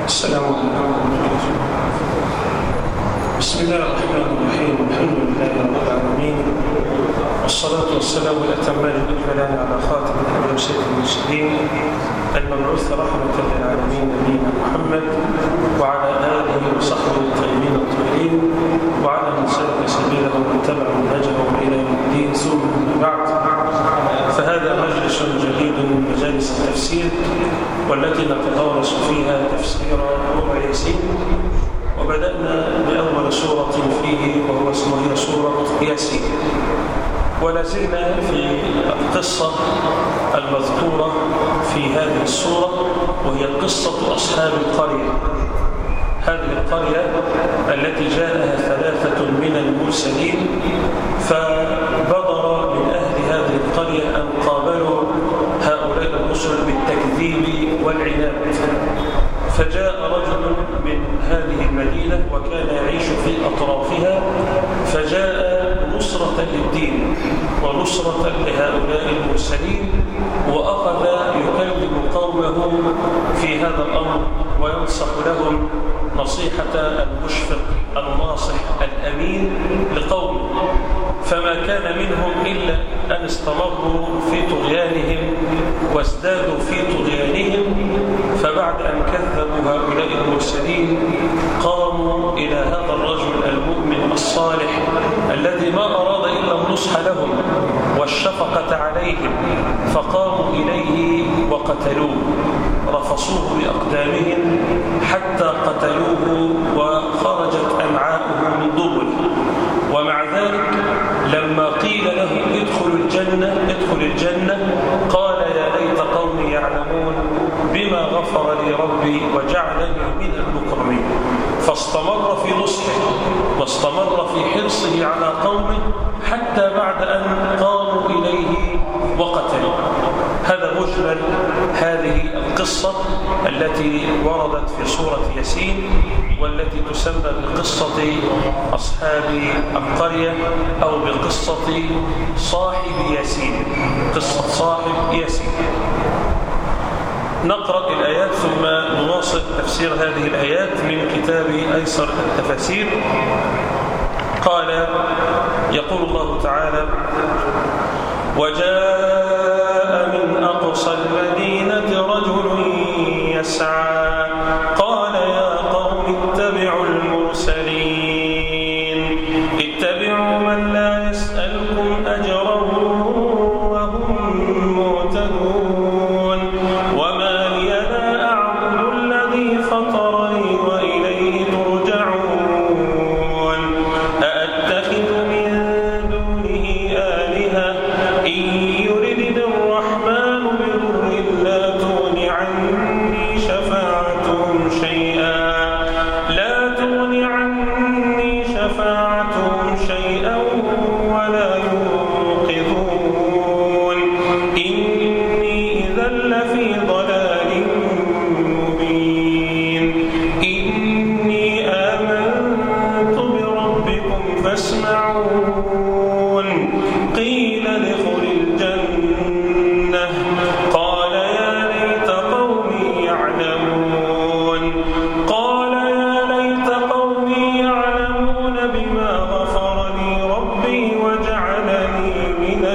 السلام عليكم بسم الله الرحمن الرحيم الحمد لله رب العالمين والصلاة والسلام الأتمان الأكملان على خاتم الأنبياء وسيد المرسلين المبعوث رحمة للعالمين نبينا محمد وعلى آله وصحبه الطيبين الطاهرين وعلى من سلك سبيلهم واتبعوا منهجهم إلى يوم الدين ثم أما بعد فهذا مجلس جديد من مجالس التفسير والتي نتدارس فيها تفسير ربع ياسين وبدأنا بأول سورة فيه وهو اسمه هي سورة ياسين ولا زلنا في القصة المذكورة في هذه السورة وهي قصة أصحاب القرية هذه القرية التي جاءها ثلاثة من المرسلين فبدر من أهل هذه القرية أن قابلوا هؤلاء الرسل بالتكذيب والعناد فجاء رجل من هذه المدينة وكان يعيش في أطرافها فجاء نصرة للدين ونصرة لهؤلاء المرسلين وأخذ يكلم قومه في هذا الأمر وينصح لهم نصيحة المشفق الناصح الأمين لقومه فما كان منهم إلا أن استمروا في طغيانهم وازدادوا في طغيانهم فبعد أن كذبوا هؤلاء المرسلين قاموا إلى هذا الرجل المؤمن الصالح الذي ما أراد إلا النصح لهم والشفقة عليهم فقاموا إليه وقتلوه رفصوه بأقدامهم حتى قتلوه وخرجت أمعاؤه من دبر ومع ذلك لما قيل له ادخل الجنة ادخل الجنة قال يا ليت قومي يعلمون بما غفر لي ربي وجعلني من المكرمين فاستمر في نصحه واستمر في حرصه على قومه حتى بعد أن قاموا إليه وقتلوه هذا مجمل هذه القصة التي وردت في سورة ياسين والتي تسمى بقصة أصحاب القرية أو بقصة صاحب ياسين قصة صاحب ياسين نقرأ الآيات ثم نواصل تفسير هذه الآيات من كتاب أيسر التفاسير قال يقول الله تعالى وجاء من أقصى المدينة رجل يسعى قال يا قوم اتبعوا المرسلين اتبعوا من لا يسألكم أجرا وهم مهتدون وما لي لا أعبد الذي فطرني وإليه ترجعون أأتخذ من دونه آلهة إن يردني الرحمن بضر لا تغن عني شفاعتهم شيئا لا تغن عني شفاعتهم شيئا ولا ينقذون إني إذا لفي ضلال مبين إني آمنت بربكم فاسمعون قيل ادخل الجنة قال يا ليت قومي يعلمون قال يا ليت قومي يعلمون بما غفر لي ربي وجعلني من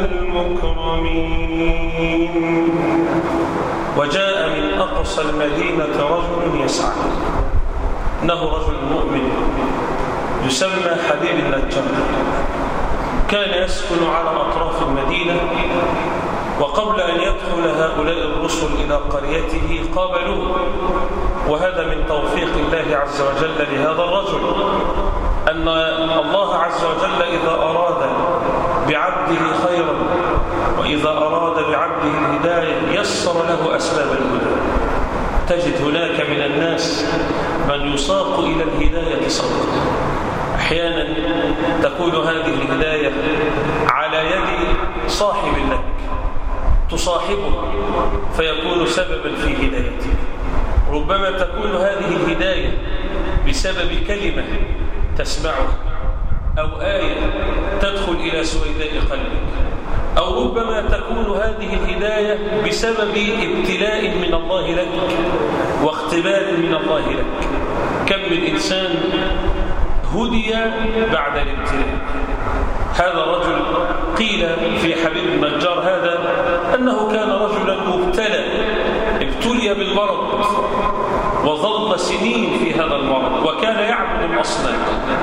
المكرمين وجاء من أقصى المدينة رجل يسعى إنه رجل مؤمن يسمى حبيب النجار كان يسكن على أطراف المدينة وقبل أن يدخل هؤلاء الرسل إلى قريته قابلوه وهذا من توفيق الله عز وجل لهذا الرجل أن الله عز وجل إذا أراد بعبده خيرا وإذا أراد بعبده الهداية يسر له أسباب الهدى تجد هناك من الناس من يساق إلى الهداية صدقا أحيانا تكون هذه الهداية على يد صاحب لك تصاحبه فيكون سببا في هدايته ربما تكون هذه الهداية بسبب كلمة تسمعها أو آية تدخل إلى سويداء قلبك أو ربما تكون هذه الهداية بسبب ابتلاء من الله لك واقتبال من الله لك كم من إنسان هدي بعد الابتلاء هذا الرجل قيل في حبيب النجار هذا أنه كان رجلا مبتلى ابتلي بالمرض وظل سنين في هذا المرض وكان يعبد الأصنام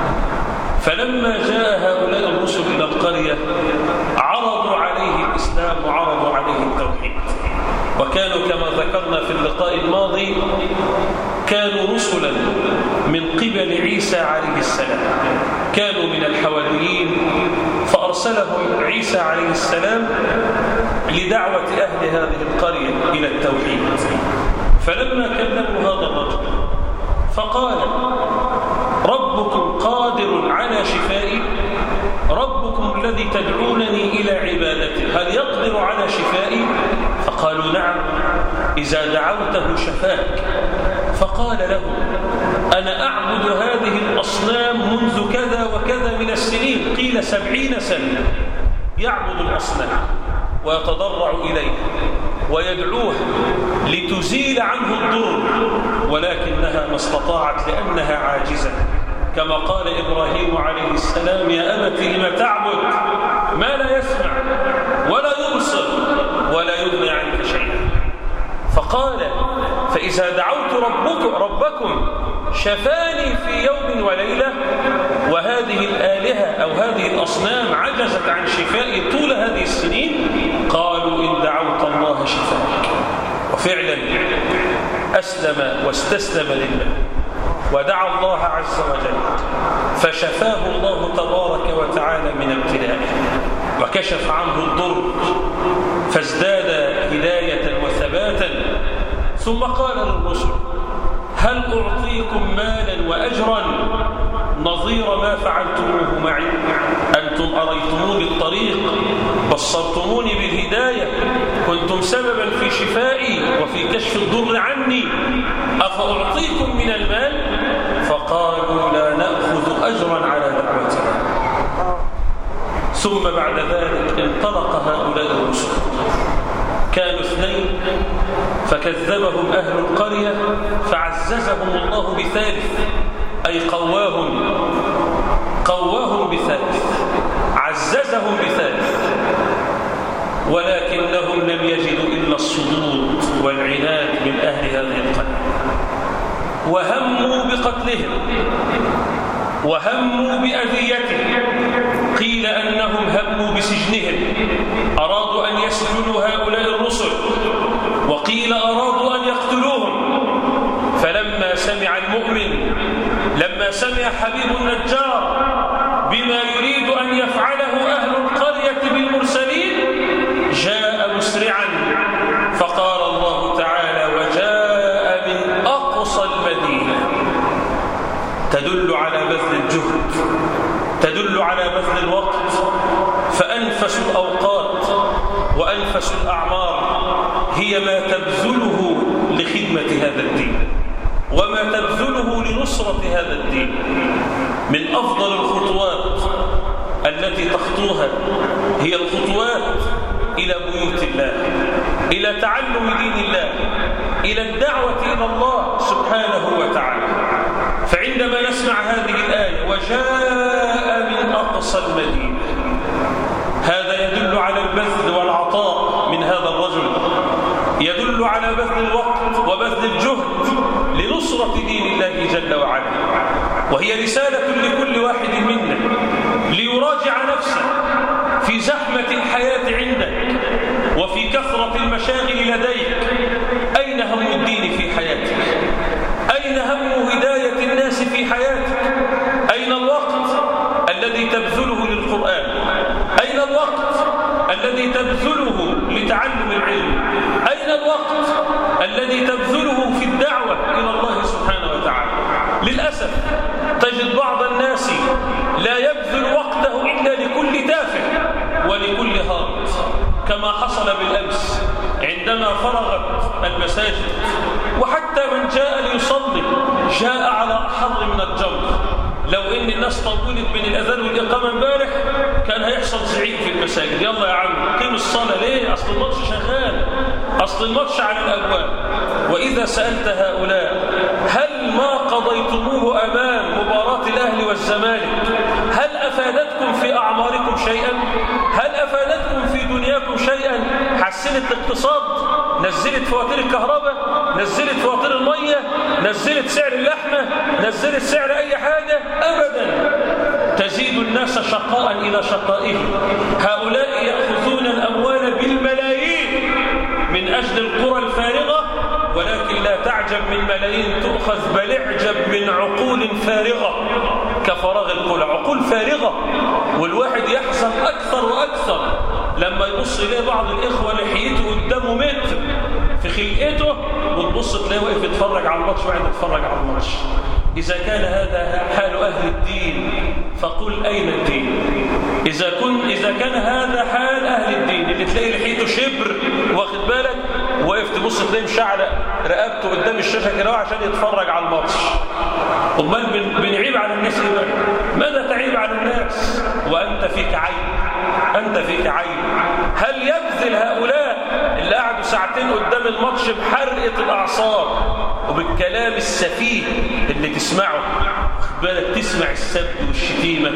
فلما جاء هؤلاء الرسل إلى القرية عرضوا عليه الإسلام وعرضوا عليه التوحيد وكانوا كما ذكرنا في اللقاء الماضي كانوا رسلا من قبل عيسى عليه السلام كانوا من الحواريين فأرسلهم عيسى عليه السلام لدعوة أهل هذه القرية إلى التوحيد فلما كلموا هذا الرجل فقال ربكم قادر على شفائي ربكم الذي تدعونني إلى عبادته هل يقدر على شفائي فقالوا نعم إذا دعوته شفاك فقال له أنا أعبد هذه الأصنام منذ كذا وكذا من السنين قيل سبعين سنة يعبد الأصنام ويتضرع إليه ويدعوها لتزيل عنه الضر ولكنها ما استطاعت لأنها عاجزة كما قال إبراهيم عليه السلام يا أبت لم تعبد ما لا يسمع ولا يبصر ولا يغني عنك شيئا فقال فإذا دعوت ربكم, ربكم شفاني في يوم وليلة وهذه الآلهة أو هذه الأصنام عجزت عن شفائي طول هذه السنين قالوا إن دعوت الله شفاك وفعلا أسلم واستسلم لله ودعا الله عز وجل فشفاه الله تبارك وتعالى من ابتلائه وكشف عنه الضر فازداد هداية وثباتا ثم قال للرسل هل أعطيكم مالا وأجرا نظير ما فعلتموه معي أنتم أريتموني الطريق بصرتموني بالهداية كنتم سببا في شفائي وفي كشف الضر عني أفأعطيكم من المال فقالوا لا نأخذ أجرا على دعوتنا ثم بعد ذلك انطلق هؤلاء الرسل كانوا اثنين فكذبهم أهل القرية فعززهم الله بثالث أي قواهم قواهم بثالث عززهم بثالث ولكنهم لم يجدوا إلا الصدود والعناد من أهل هذه القرية وهموا بقتلهم وهموا بأذيتهم قيل أنهم هموا بسجنهم أرادوا أن يسجنوا هؤلاء الرسل وقيل أرادوا أن يقتلوهم فلما سمع المؤمن لما سمع حبيب النجار بما يريد أن يفعله أهل القرية بالمرسلين جاء مسرعا فقال الله تعالى وجاء من أقصى المدينة تدل على بذل الجهد تدل على بذل الوقت فأنفس الأوقات وأنفس الأعمار هي ما تبذله لخدمة هذا الدين وما تبذله لنصرة هذا الدين من أفضل الخطوات التي تخطوها هي الخطوات إلى بيوت الله إلى تعلم دين الله إلى الدعوة إلى الله سبحانه وتعالى فعندما نسمع هذه الآية وجاء من أقصى المدينة هذا يدل على البذل والعطاء من هذا الرجل يدل على بذل الوقت وبذل الجهد لنصرة دين الله جل وعلا وهي رسالة لكل واحد منا ليراجع نفسه في زحمة الحياة عندك وفي كثرة المشاغل لديك أين هم الدين في حياتك أين هم هداية الناس في حياتك أين الوقت الذي تبذله للقرآن أين الوقت الذي تبذله لتعلم العلم أين الوقت الذي تبذله في الدعوة إلى الله سبحانه وتعالى للأسف تجد بعض الناس لا يبذل وقته إلا لكل تافه ولكل هارط كما حصل بالأمس عندما فرغت المساجد وحتى من جاء ليصلي جاء على حر من الجمر لو ان الناس طولت بين الاذان والاقامه امبارح كان هيحصل زعيق في المساجد يلا يا عم قيم الصلاه ليه اصل الماتش شغال اصل الماتش على الابواب وإذا سألت هؤلاء هل ما قضيتموه أمام مباراة الأهل والزمالك هل أفادتكم في أعماركم شيئا هل أفادتكم في دنياكم شيئا حسنت الاقتصاد نزلت فواتير الكهرباء نزلت فواتير المية نزلت سعر اللحمة نزلت سعر أي حاجة أبدا تزيد الناس شقاء إلى شقائهم هؤلاء يأخذون الأموال بالملايين من أجل القرى الفارغة ولكن لا تعجب من ملايين تؤخذ بل اعجب من عقول فارغة كفراغ القرى عقول فارغة والواحد يحزن أكثر وأكثر لما يبص إليه بعض الإخوة لحيته قدامه متر في خلقته وتبص تلاقيه واقف يتفرج على الماتش وقاعد يتفرج على الماتش إذا كان هذا حال أهل الدين فقل أين الدين إذا, كن إذا كان هذا حال أهل الدين اللي تلاقي لحيته شبر واخد بالك واقف تبص تلاقيه مشعلق رقبته قدام الشاشة كده عشان يتفرج على الماتش امال بن بنعيب على الناس ايه بقى ماذا تعيب على الناس وأنت فيك عيب أنت فيك عيب هل يبذل هؤلاء اللي قعدوا ساعتين قدام الماتش بحرقة الأعصاب وبالكلام السفيه اللي تسمعه بالك تسمع السب والشتيمة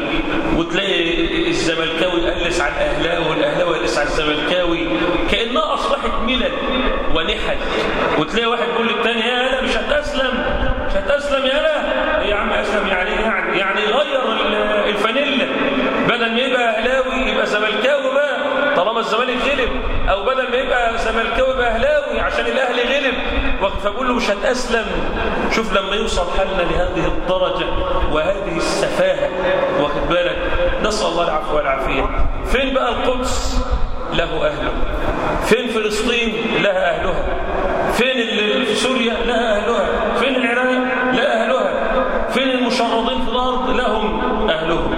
وتلاقي الزملكاوي يقلس على الأهلاوي والأهلاوي يقلس على الزملكاوي كأنها أصبحت ملل ونحل وتلاقي واحد يقول للتاني يا هلا مش هتسلم مش هتسلم يا هلا يا عم أسلم يعني يعني يعني غير الفانيلا بدل ما يبقى أهلاوي يبقى زملكاوي بقى طالما الزمالك غلب او بدل ما يبقى زملكاوي يبقى اهلاوي عشان الاهلي غلب فبقول له مش هتاسلم شوف لما يوصل حالنا لهذه الدرجه وهذه السفاهه واخد بالك نسال الله العفو والعافيه فين بقى القدس له اهله فين فلسطين لها اهلها فين اللي في سوريا لها اهلها فين العراق لها اهلها فين المشردين في الارض لهم اهلهم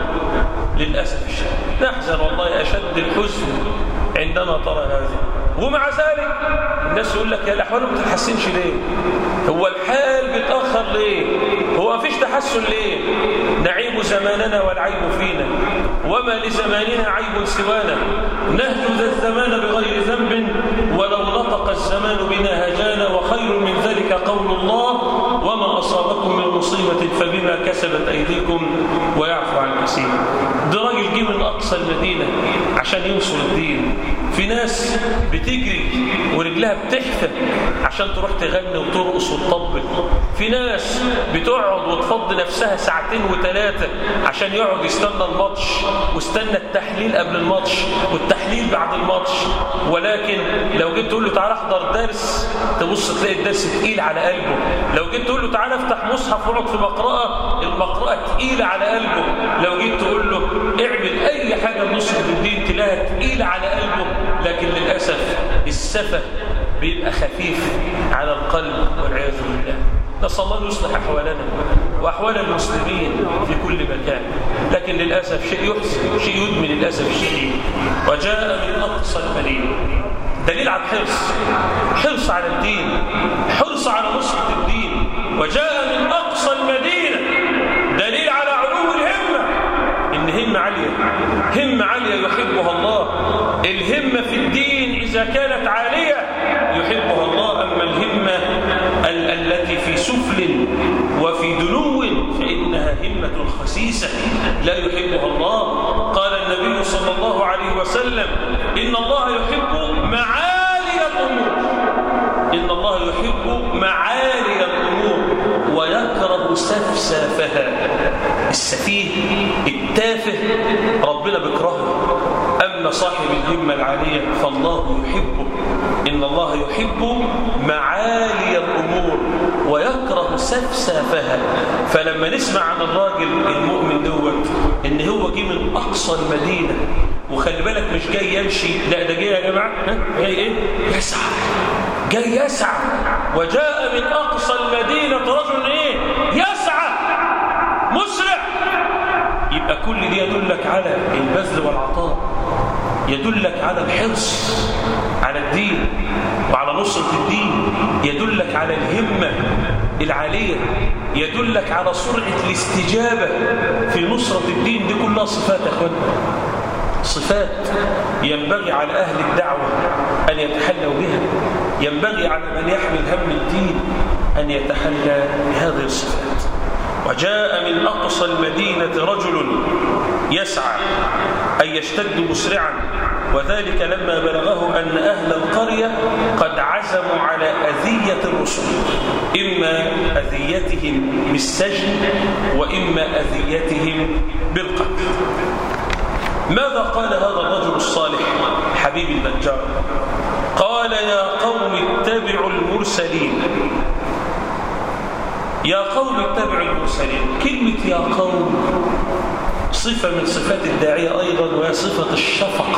للاسف الشديد نحزن والله اشد الحزن عندما ترى هذه ومع ذلك الناس يقول لك يا الاحوال ما بتتحسنش ليه هو الحال بيتاخر ليه هو ما فيش تحسن ليه نعيب زماننا والعيب فينا وما لزماننا عيب سوانا نهج ذا الزمان بغير ذنب ولو نطق الزمان بنا هجانا وخير من ذلك قول الله وما أصابكم من مصيبة فبما كسبت أيديكم ويعفو عن كثير ده راجل جه من أقصى المدينة عشان يوصل الدين في ناس بتجري ورجلها بتحفى عشان تروح تغني وترقص وتطبل في ناس بتقعد وتفضي نفسها ساعتين وثلاثة عشان يقعد يستنى الماتش واستنى التحليل قبل الماتش والتحليل بعد الماتش ولكن لو جيت تقول له تعالى احضر درس تبص تلاقي الدرس تقيل على قلبه لو جيت تقول له تعالى افتح مصحف واقعد في مقرأة المقرأة تقيلة على قلبه لو جيت تقول له اعمل اي حاجة لنصرة الدين تلاقيها تقيلة على قلبه لكن للأسف السفه بيبقى خفيف على القلب والعياذ بالله نسأل الله أن يصلح أحوالنا وأحوال المسلمين في كل مكان لكن للأسف شيء يحزن شيء يدمي للأسف الشديد وجاء من أقصى المدينة دليل على الحرص حرص على الدين حرص على نصرة الدين وجاء من أقصى المدينة دليل على علو الهمة إن همة عالية همة عالية يحبها الله الهمة في الدين إذا كانت عالية يحبها الله أما الهمة ال التي في سفل وفي دنو فإنها همة خسيسة لا يحبها الله قال النبي صلى الله عليه وسلم إن الله يحب معالي الأمور إن الله يحب معالي الأمور ويكره سفسافها السفيه التافه ربنا بيكرهه أما صاحب الهمة العالية فالله يحبه إن الله يحب معالي الأمور ويكره سفسافها فلما نسمع عن الراجل المؤمن دوت إن هو جه من أقصى المدينة وخلي بالك مش جاي يمشي لا ده جاي يا جماعة جاي إيه؟ يسعى جاي يسعى وجاء من أقصى المدينة رجل إيه؟ يسعى مسرع يبقى كل دي يدلك على البذل والعطاء يدلك على الحرص على الدين وعلى نصرة الدين يدلك على الهمة العالية يدلك على سرعة الاستجابة في نصرة الدين دي كلها صفات يا أخوان صفات ينبغي على أهل الدعوة أن يتحلوا بها ينبغي على من يحمل هم الدين أن يتحلى بهذه الصفات وجاء من أقصى المدينة رجل يسعى أن يشتد مسرعا وذلك لما بلغه أن أهل القرية قد عزموا على أذية الرسل إما أذيتهم بالسجن وإما أذيتهم بالقتل ماذا قال هذا الرجل الصالح حبيب النجار قال يا قوم اتبعوا المرسلين يا قوم اتبعوا المرسلين كلمة يا قوم صفة من صفات الداعية أيضا وهي صفة الشفقة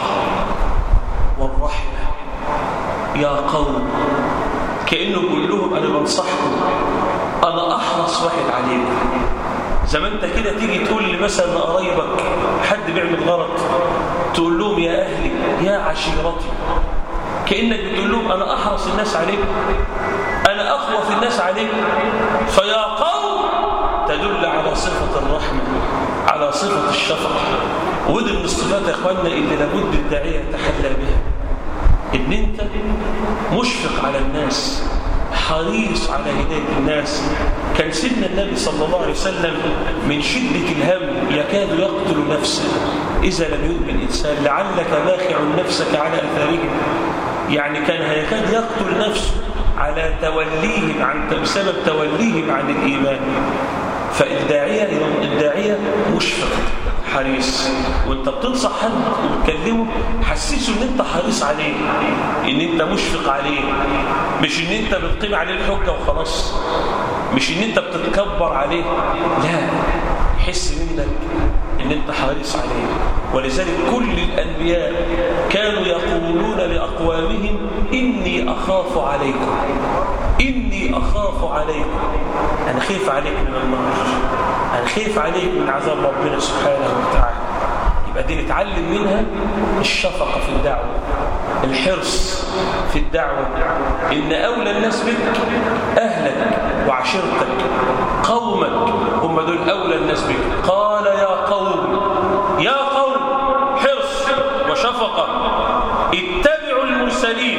والرحمة يا قوم كأنه بيقول لهم أنا بنصحكم أنا أحرص واحد عليكم زي ما أنت كده تيجي تقول لي مثلا لقرايبك حد بيعمل غلط تقول لهم يا أهلي يا عشيرتي كأنك بتقول لهم أنا أحرص الناس عليكم أنا أخوف الناس عليكم فيا قوم تدل على صفة الرحمة على صفة الشفقة ودي من الصفات يا إخواننا اللي لابد الداعية يتحلى بها إن أنت مشفق على الناس حريص على هداية الناس كان سيدنا النبي صلى الله عليه وسلم من شدة الهم يكاد يقتل نفسه إذا لم يؤمن إنسان لعلك باخع نفسك على أثارهم يعني كان يكاد يقتل نفسه على توليهم عن بسبب توليهم عن الإيمان فالداعية الداعية مشفق حريص وانت بتنصح حد وبتكلمه حسسه ان انت حريص عليه ان انت مشفق عليه مش ان انت بتقيم عليه الحجه وخلاص مش ان انت بتتكبر عليه لا حس منك ان انت حريص عليه ولذلك كل الانبياء كانوا يقولون لاقوامهم اني اخاف عليكم اني اخاف عليكم انا خايف عليك من النار انا خايف عليك من عذاب ربنا سبحانه وتعالى يبقى دي نتعلم منها الشفقه في الدعوه الحرص في الدعوه ان اولى الناس بك اهلك وعشيرتك قومك هم دول اولى الناس بك قال يا قوم يا قوم حرص وشفقه اتبعوا المرسلين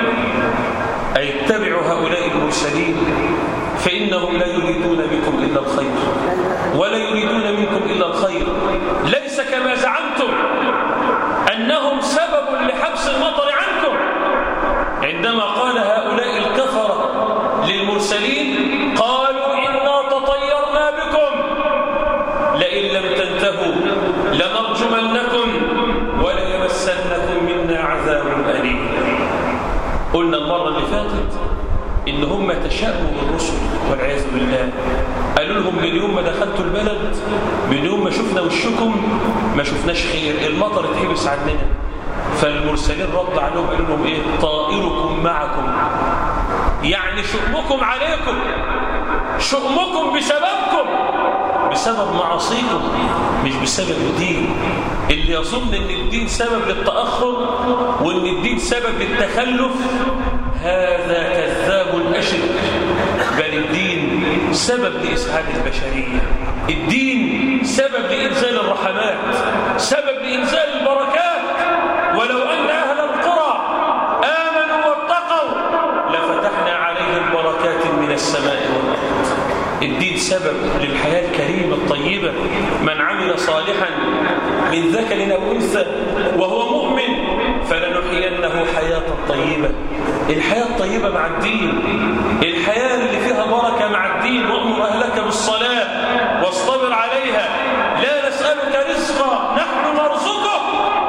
أي اتبعوا هؤلاء المرسلين فإنهم لا يريدون بكم إلا الخير ولا يريدون منكم إلا الخير ليس كما زعمتم أنهم سبب لحبس المطر عنكم عندما قال هؤلاء الكفرة للمرسلين قالوا إنا تطيرنا بكم لئن لم تنتهوا لنرجمنكم وليمسنكم منا عذاب أليم قلنا المرة اللي فاتت إن هم تشاءموا بالرسل والعياذ بالله قالوا لهم من يوم ما دخلتوا البلد من يوم ما شفنا وشكم ما شفناش خير المطر اتحبس عننا فالمرسلين رد عليهم قالوا لهم ايه طائركم معكم يعني شؤمكم عليكم شؤمكم بسببكم بسبب معاصيكم مش بسبب الدين اللي يظن ان الدين سبب للتأخر وان الدين سبب للتخلف هذا كذاب أشد بل الدين سبب لإسعاد البشرية الدين سبب لإنزال الرحمات سبب لإنزال البركات ولو أن أهل القرى آمنوا واتقوا لفتحنا عليهم بركات من السماء والأرض الدين سبب للحياة الكريمة الطيبة من عمل صالحا من ذكر أو أنثى وهو مؤمن فلنحيينه حياة طيبة الحياة الطيبة مع الدين الحياة اللي فيها بركة مع الدين وأمر أهلك بالصلاة واصطبر عليها لا نسألك رزقا نحن نرزقك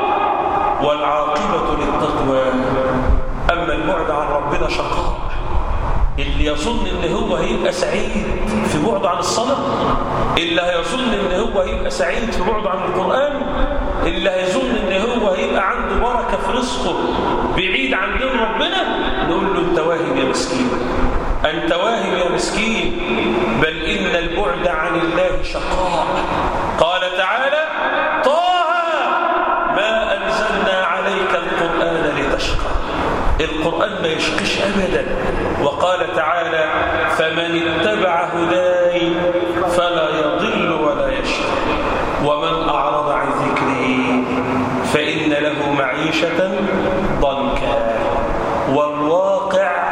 والعاقبة للتقوى أما البعد عن ربنا شقاء اللي يظن ان هو هيبقى سعيد في بعد عن الصلاة اللي هيظن ان هو هيبقى سعيد في بعد عن القرآن اللي هيظن ان هو هيبقى عنده بركة في رزقه بعيد عن دين ربنا نقول له انت واهم يا مسكين أنت واهم يا مسكين بل إن البعد عن الله شقاء قال تعالى طه ما أنزلنا عليك القرآن لتشقى القرآن ما يشقش أبدا وقال تعالى فمن اتبع هداي فلا يضل ولا يشقى ومن أعرض عن ذكري فإن له معيشة ضنكا والواقع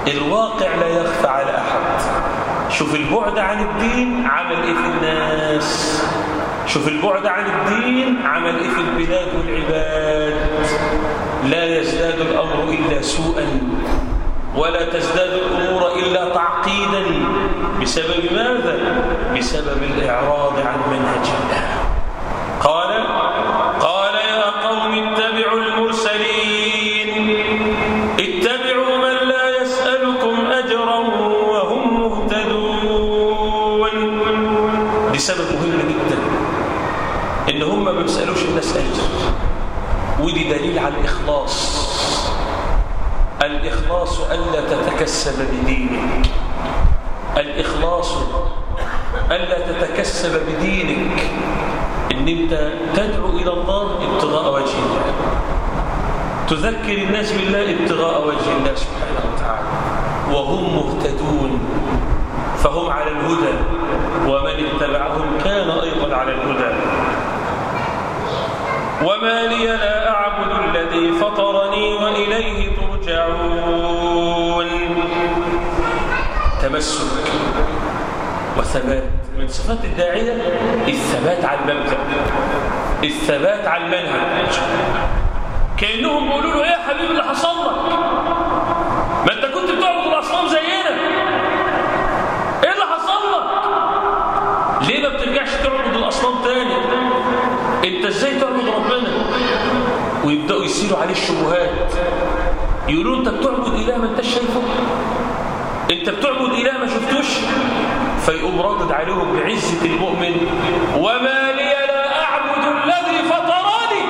الواقع لا يخفى على أحد شوف البعد عن الدين عمل إيه في الناس شوف البعد عن الدين عمل إيه في البلاد والعباد لا يزداد الأمر إلا سوءا ولا تزداد الأمور إلا تعقيدا بسبب ماذا؟ بسبب الإعراض عن منهج الله قال قال يا قوم اتبعوا المرسلين اتبعوا من لا يسألكم أجرا وهم مهتدون لسبب مهم جدا إن هم ما بيسألوش الناس أجر ودي دليل على الإخلاص الإخلاص ألا تتكسب بدينك الإخلاص ألا تتكسب بدينك إن أنت تدعو إلى الله ابتغاء وجه الله تذكر الناس بالله ابتغاء وجه الله سبحانه وتعالى وهم مهتدون فهم على الهدى ومن اتبعهم كان أيضا على الهدى وما لي لا أعبد الذي فطرني وإليه ترجعون تمسك وثبات من صفات الداعية الثبات على المبدأ الثبات على المنهج كأنهم بيقولوا له ايه يا حبيبي اللي حصل لك ما انت كنت بتعبد الاصنام زينا ايه اللي حصل لك ليه ما بترجعش تعبد الاصنام تاني انت ازاي تعبد ربنا ويبداوا يسيروا عليه الشبهات يقولوا انت بتعبد اله ما انتش شايفه انت بتعبد اله ما شفتوش فيقوم ردد عليهم بعزه المؤمن وما لي لا اعبد الذي فطرني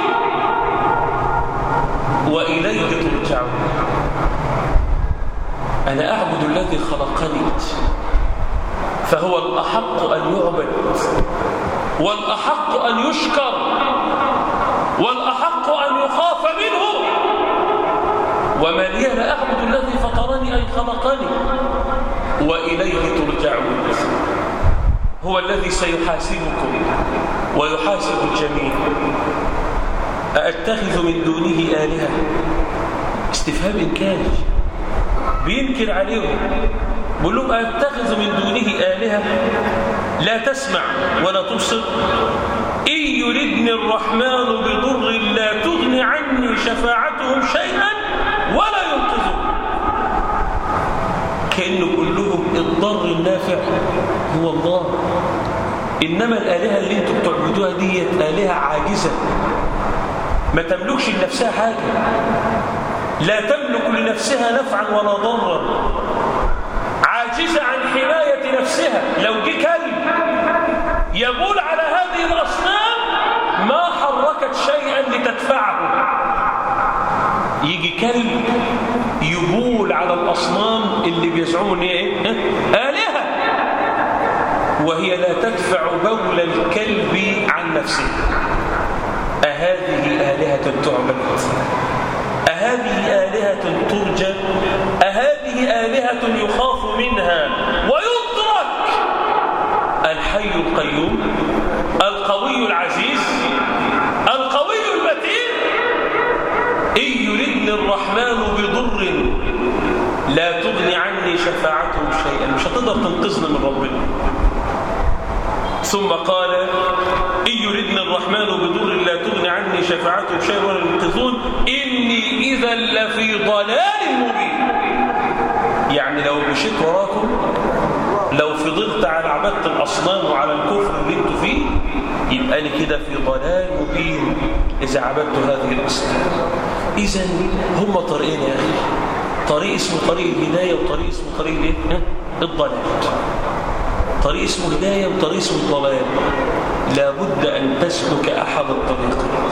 واليه ترجعون انا اعبد الذي خلقني فهو الاحق ان يعبد والأحق أن يشكر والأحق أن يخاف منه وما لي لا أعبد الذي فطرني أي خلقني وإليه ترجعون هو الذي سيحاسبكم ويحاسب الجميع أأتخذ من دونه آلهة استفهام إنكاري بينكر عليهم بيقول لهم أتخذ من دونه آلهة لا تسمع ولا تبصر إن يردني الرحمن بضر لا تغني عني شفاعتهم شيئا ولا ينقذون كأنه كلهم الضر النافع هو الله إنما الآلهة اللي انتم بتعبدوها دي آلهة عاجزة ما تملكش لنفسها حاجة لا تملك لنفسها نفعا ولا ضرا عاجزة عن حماية نفسها لو جه كلب يبول على هذه الأصنام ما حركت شيئا لتدفعه يجي كلب يبول على الأصنام اللي بيزعموا ان هي ايه آلهة وهي لا تدفع بول الكلب عن نفسه أهذه آلهة تعبد أهذه آلهة ترجى أهذه آلهة يخاف منها ويترك الحي القيوم القوي العزيز القوي المتين إن يردني الرحمن بضر لا تغني عني شفاعتهم شيئا مش هتقدر تنقذنا من ربنا ثم قال إن يردني الرحمن بضر لا تغني عني شفاعتهم شيئا ولا ينقذون إني إذا لفي ضلال مبين يعني لو مشيت وراكم لو فضلت على عبادة الأصنام وعلى الكفر اللي انتوا فيه يبقى لي كده في ضلال مبين إذا عبدت هذه الأصنام إذا هم طريقين يا أخي طريق اسمه طريق الهداية وطريق اسمه طريق الايه؟ الضلال طريق اسمه هداية وطريق اسمه ضلال لابد أن تسلك أحد الطريقين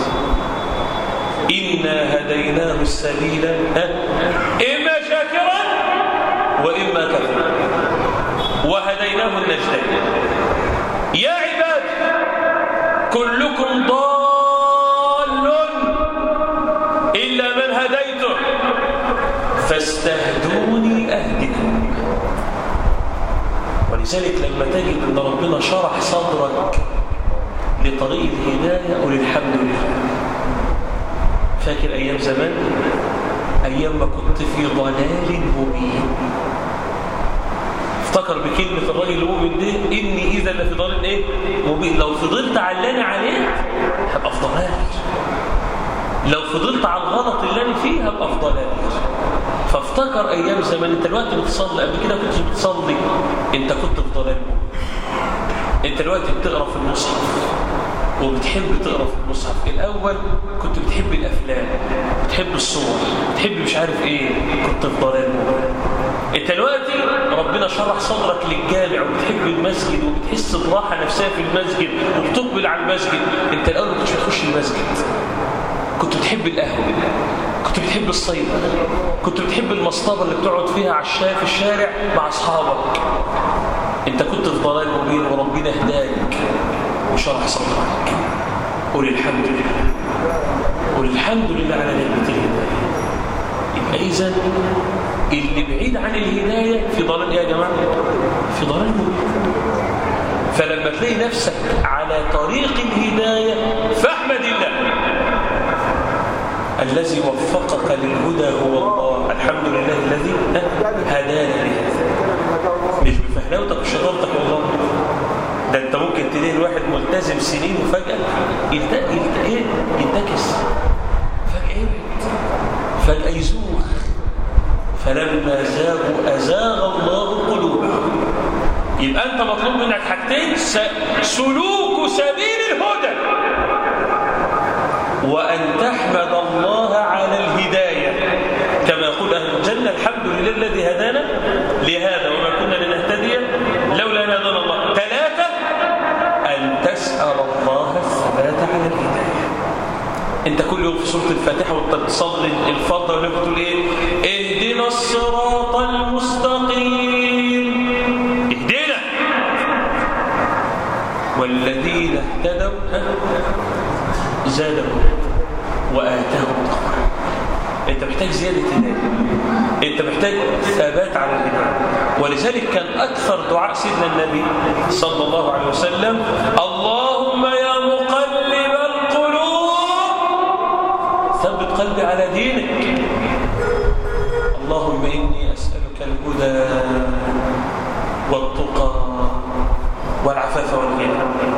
إنا هديناه السبيل إما شاكرا وإما كفرا وهديناه النجدين يا عباد كلكم ضال إلا من هديته فاستهدوني أهدكم ولذلك لما تجد أن ربنا شرح صدرك لطريق الهداية قل الحمد لله فاكر أيام زمان أيام ما كنت في ضلال مبين افتكر بكلمة الراجل المؤمن ده إني إذا لفي ضلال إيه؟ مبين لو فضلت علاني عليه هبقى في ضلال لو فضلت على الغلط اللي أنا فيه هبقى في ضلال فافتكر أيام زمان أنت الوقت بتصلي قبل كده كنت بتصلي أنت كنت في ضلال مبين أنت الوقت بتقرأ في المصحف وبتحب تقرا في المصحف الاول كنت بتحب الافلام بتحب الصور بتحب مش عارف ايه كنت في ضلال انت دلوقتي ربنا شرح صدرك للجامع وبتحب المسجد وبتحس براحه نفسها في المسجد وبتقبل على المسجد انت الاول ما كنتش بتخش المسجد كنت بتحب القهوه كنت بتحب الصيد كنت بتحب المصطبه اللي بتقعد فيها على الشارع في الشارع مع اصحابك انت كنت في ضلال مبين وربنا هداك وشرح صدرك قول الحمد لله قول الحمد لله على نعمة الهداية يبقى إذا اللي بعيد عن الهداية في ضلال إيه يا جماعة؟ في ضلال مبين فلما تلاقي نفسك على طريق الهداية فاحمد الله الذي وفقك للهدى هو الله الحمد لله الذي هدانا لهذا مش بفهلاوتك وشطارتك والله ده انت ممكن تلاقي الواحد ملتزم سنين وفجأة يلت... يلت... ايه ينتكس فجأة يبعد فجأة يزوغ فلما زاغوا أزاغ الله قلوبهم يبقى انت مطلوب منك حاجتين س... سلوك سبيل الهدى وأن تحمد الله على الهداية كما يقول أهل الجنة الحمد لله الذي هدانا لهذا وما كنا لنهتدي لولا أن هدانا الله ثلاثة أن تسأل الله الثبات على الهداية أنت كل يوم في سورة الفاتحة وأنت بتصلي الفضل ولا بتقول إيه؟ اهدنا الصراط المستقيم اهدنا والذين اهتدوا زادهم وآتاهم تقوى انت محتاج زيادة هداية انت محتاج ثبات على الهداية ولذلك كان أكثر دعاء سيدنا النبي صلى الله عليه وسلم اللهم يا مقلب القلوب ثبت قلبي على دينك اللهم إني أسألك الهدى والتقى والعفاف والغنى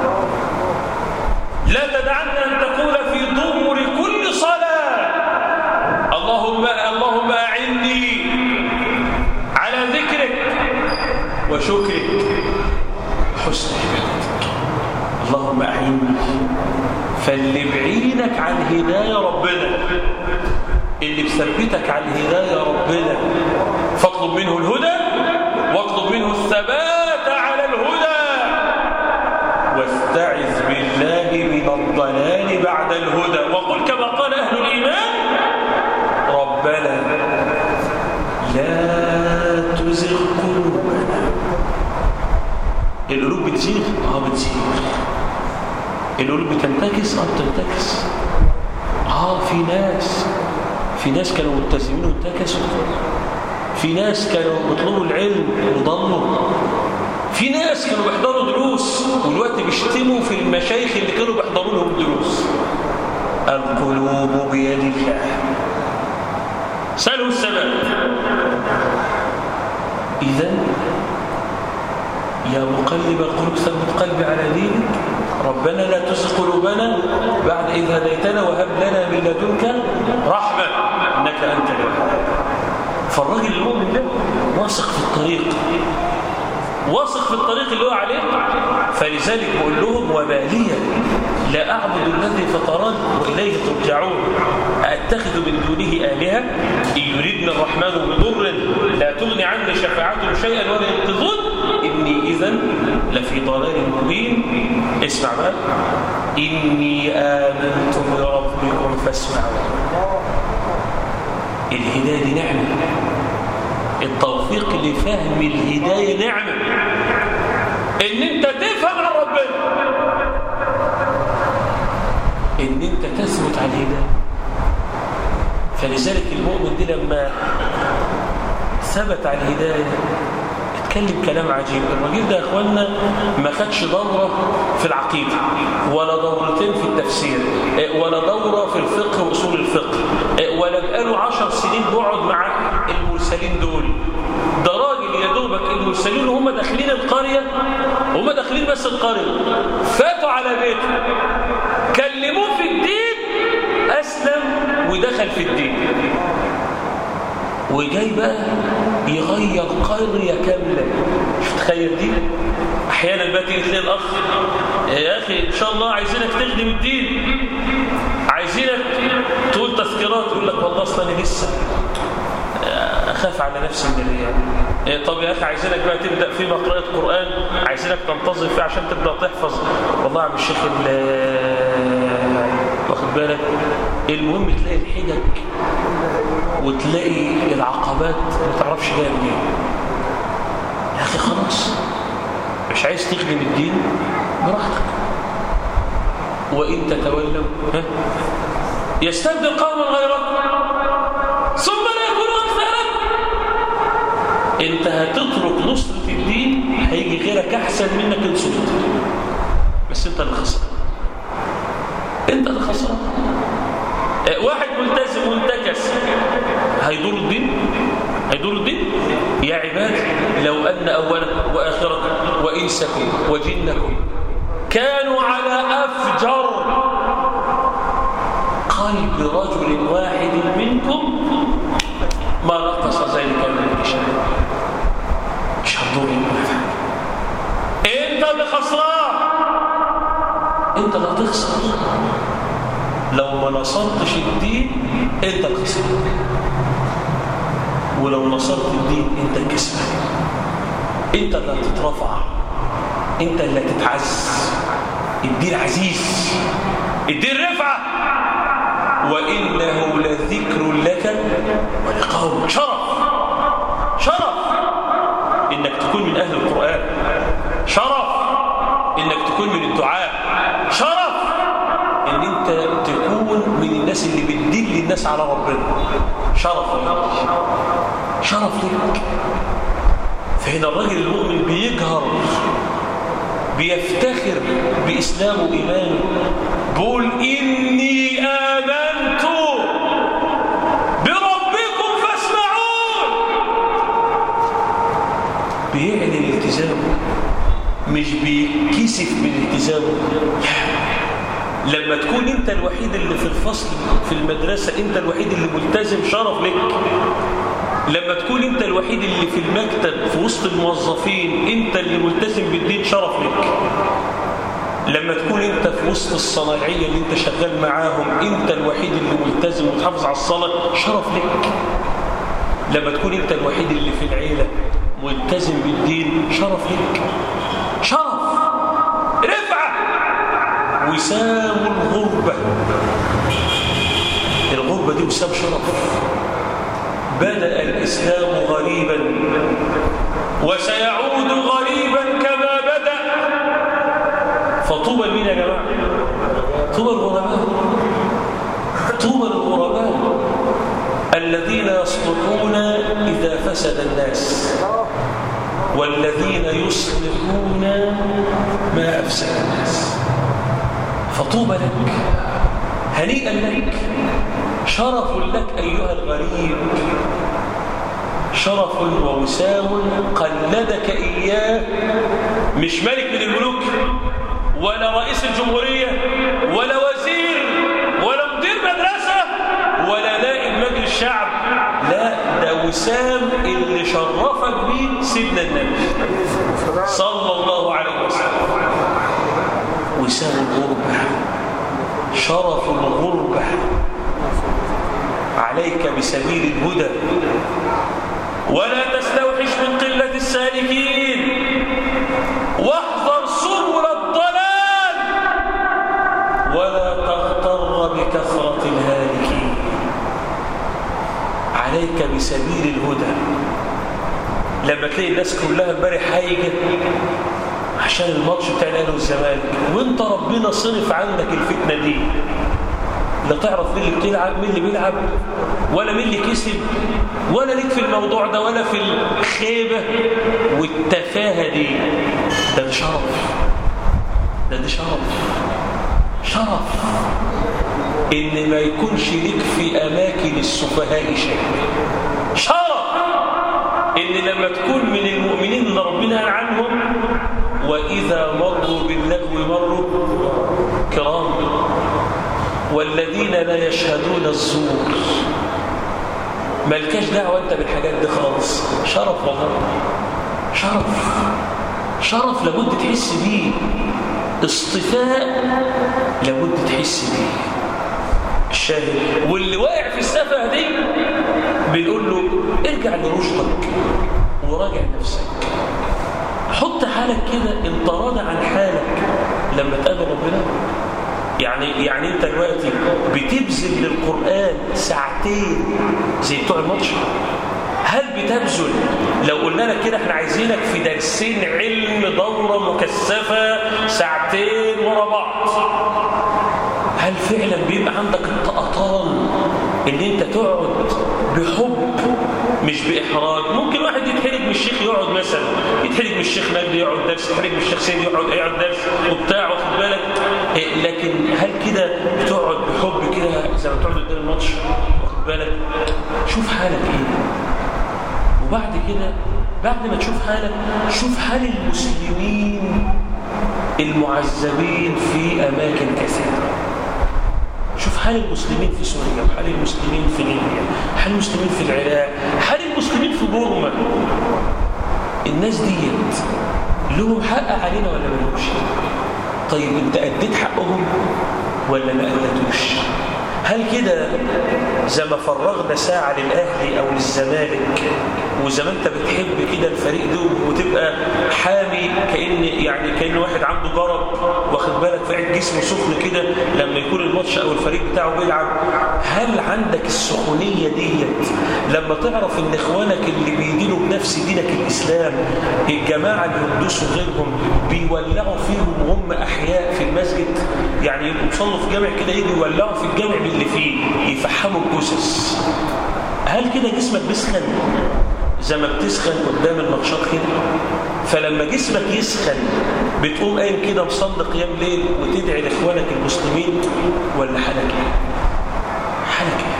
لا تدعن أن تقول في دبر كل صلاة اللهم اللهم أعني على ذكرك وشكرك وحسن عبادتك اللهم أعني فاللي بعينك عن هداية ربنا اللي بثبتك عن هداية ربنا فاطلب منه الهدى واطلب منه الثبات على الهدى واستعذ بالله من الضلال بعد الهدى وقل كما قال أهل الإيمان ربنا لا تزغ قلوبنا القلوب بتزيغ اه بتزيغ القلوب بتنتكس اه بتنتكس اه في ناس في ناس كانوا ملتزمين وانتكسوا في ناس كانوا بيطلبوا العلم وضلوا في ناس كانوا بيحضروا دروس والوقت بيشتموا في المشايخ اللي كانوا بيحضروا لهم دروس القلوب بيد الله سألوا السبب إذا يا مقلب القلوب ثبت قلبي على دينك ربنا لا تزغ قلوبنا بعد إذ هديتنا وهب لنا من لدنك رحمة إنك أنت الوهاب فالراجل المؤمن ده واثق في الطريق واثق في الطريق اللي هو عليه فلذلك بقول لهم وما لي لا أعبد الذي فطرني وإليه ترجعون أتخذ من دونه آلهة إن يريدني الرحمن بضر لا تغني عني شفاعتهم شيئا ولا ينقذون إني إذا لفي ضلال مبين اسمع بقى إني آمنت بربكم فاسمعوا الهداية دي نعمة التوفيق لفهم الهداية نعمة ان انت تفهم عن ربنا ان انت تثبت على الهداية فلذلك المؤمن دي لما ثبت على الهداية اتكلم كلام عجيب الراجل ده يا اخوانا ما خدش دوره في العقيده ولا دورتين في التفسير ولا دوره في الفقه واصول الفقه ولا بقاله عشر سنين بيقعد مع المرسلين دول ده راجل يا دوبك المرسلين وهم داخلين القريه هم داخلين بس القريه فاتوا على بيته كلموه في الدين اسلم ودخل في الدين وجاي بقى يغير قرية كاملة مش تخيل دي احيانا بقى تيجي تلاقي الاخ يا اخي ان شاء الله عايزينك تخدم الدين عايزينك تقول تذكيرات يقول لك والله اصلا انا لسه اخاف على نفسي من الرياء طب يا اخي عايزينك بقى تبدا في قراءه قران عايزينك تنتظم فيه عشان تبدا تحفظ والله يا عم الشيخ واخد بالك المهم تلاقي الحجج وتلاقي العقبات ما تعرفش جايه منين يا اخي خلاص مش عايز تخدم الدين براحتك وان تتولوا ها يستبدل قوما غيركم ثم لا يكونوا امثالكم انت هتترك نصرة الدين هيجي غيرك احسن منك انصرت بس انت اللي خسران انت اللي خسران واحد ملتزم منتكس هيدور الدين هيدور الدين يا عباد لو أن أولكم وآخركم وإنسكم وجنكم كانوا على أفجر قلب رجل واحد منكم ما نقص ذلك من شيء مش هتدور انت اللي خسران انت اللي هتخسر لو ما نصرتش الدين انت الخسران ولو نصرت الدين انت الكسبان انت اللي هتترفع انت اللي هتتعز الدين عزيز الدين رفعه وانه لذكر لك ولقومك شرف شرف انك تكون من اهل القران شرف انك تكون من الدعاء شرف ان انت تكون من الناس اللي بتدل الناس على ربنا شرف لك شرف لك فهنا الراجل المؤمن بيجهر بيفتخر بإسلامه وإيمانه بيقول إني آمنت بربكم فاسمعون بيعلن التزامه مش بيكسف من التزامه لما تكون انت الوحيد اللي في الفصل في المدرسة انت الوحيد اللي ملتزم شرف لك لما تكون انت الوحيد اللي في المكتب في وسط الموظفين انت اللي ملتزم بالدين شرف لك لما تكون انت في وسط الصناعية اللي انت شغال معاهم انت الوحيد اللي ملتزم وتحافظ على الصلاة شرف لك لما تكون انت الوحيد اللي في العيلة ملتزم بالدين شرف لك شرف رفعة وسام الغربة الغربة دي وسام شرف بدأ الإسلام غريبا وسيعود غريبا كما بدأ فطوبى لمين يا جماعة طوبى الغرباء طوبى الغرباء الذين يصلحون إذا فسد الناس والذين يصلحون ما أفسد الناس فطوبى لك هنيئا لك شرف لك أيها الغريب شرف ووسام قلدك إياه مش ملك من الملوك ولا رئيس الجمهورية ولا وزير ولا مدير مدرسة ولا نائب مجلس الشعب لا ده وسام اللي شرفك بيه سيدنا النبي صلى الله عليه وسلم وسام الغربة شرف الغربة عليك بسبيل الهدى ولا تستوحش من قلة السالكين واحذر سبل الضلال ولا تغتر بكثرة الهالكين عليك بسبيل الهدى لما تلاقي الناس كلها امبارح هايجه عشان الماتش بتاع الاهلي والزمالك وانت ربنا صرف عنك الفتنه دي لا تعرف مين اللي بتلعب مين اللي بيلعب ولا مين اللي كسب ولا ليك في الموضوع ده ولا في الخيبة والتفاهة دي ده ده شرف ده ده شرف شرف ان ما يكونش ليك في اماكن السفهاء شيء شرف ان لما تكون من المؤمنين اللي ربنا عنهم واذا مروا باللغو مروا كرام والذين لا يشهدون الزور ملكاش دعوه انت بالحاجات دي خالص شرف والله شرف شرف لابد تحس بيه اصطفاء لابد تحس بيه الشاهد واللي واقع في السفه دي بنقول له ارجع لرشدك وراجع نفسك حط حالك كده انت راضي عن حالك لما تقابل ربنا يعني يعني انت دلوقتي بتبذل للقران ساعتين زي بتوع الماتش هل بتبذل لو قلنا لك كده احنا عايزينك في درسين علم دوره مكثفه ساعتين ورا بعض هل فعلا بيبقى عندك الطقطان ان انت تقعد بحب مش باحراج ممكن واحد يتحرج من الشيخ يقعد مثلا يتحرج من الشيخ مجدي يقعد درس يتحرج من الشيخ سيد يقعد يقعد درس وبتاع واخد بالك إيه لكن هل كده بتقعد بحب كده زي ما بتقعد قدام الماتش واخد بالك شوف حالك ايه وبعد كده بعد ما تشوف حالك شوف حال المسلمين المعذبين في اماكن كثيره شوف حال المسلمين في سوريا وحال المسلمين في ليبيا حال المسلمين في العراق حال المسلمين في بورما الناس ديت لهم حق علينا ولا ملوش طيب انت اديت حقهم ولا ما اديتوش هل كده زي ما فرغنا ساعة للأهلي أو للزمالك وزي ما أنت بتحب كده الفريق ده وتبقى حامي كأن يعني كأن واحد عنده جرب واخد بالك فقعد جسمه سخن كده لما يكون الماتش أو الفريق بتاعه بيلعب هل عندك السخونية ديت لما تعرف إن إخوانك اللي بيدينوا بنفس دينك الإسلام الجماعة اللي يقدسوا غيرهم بيولعوا فيهم وهم أحياء في المسجد يعني يبقوا بيصلوا في جامع كده يجوا يولعوا في الجامع اللي فيه يفحموا الجثث هل كده جسمك بيسخن زي ما بتسخن قدام الماتشات كده فلما جسمك يسخن بتقوم قايم كده مصلي قيام ليل وتدعي لاخوانك المسلمين ولا حالك ايه حالك ايه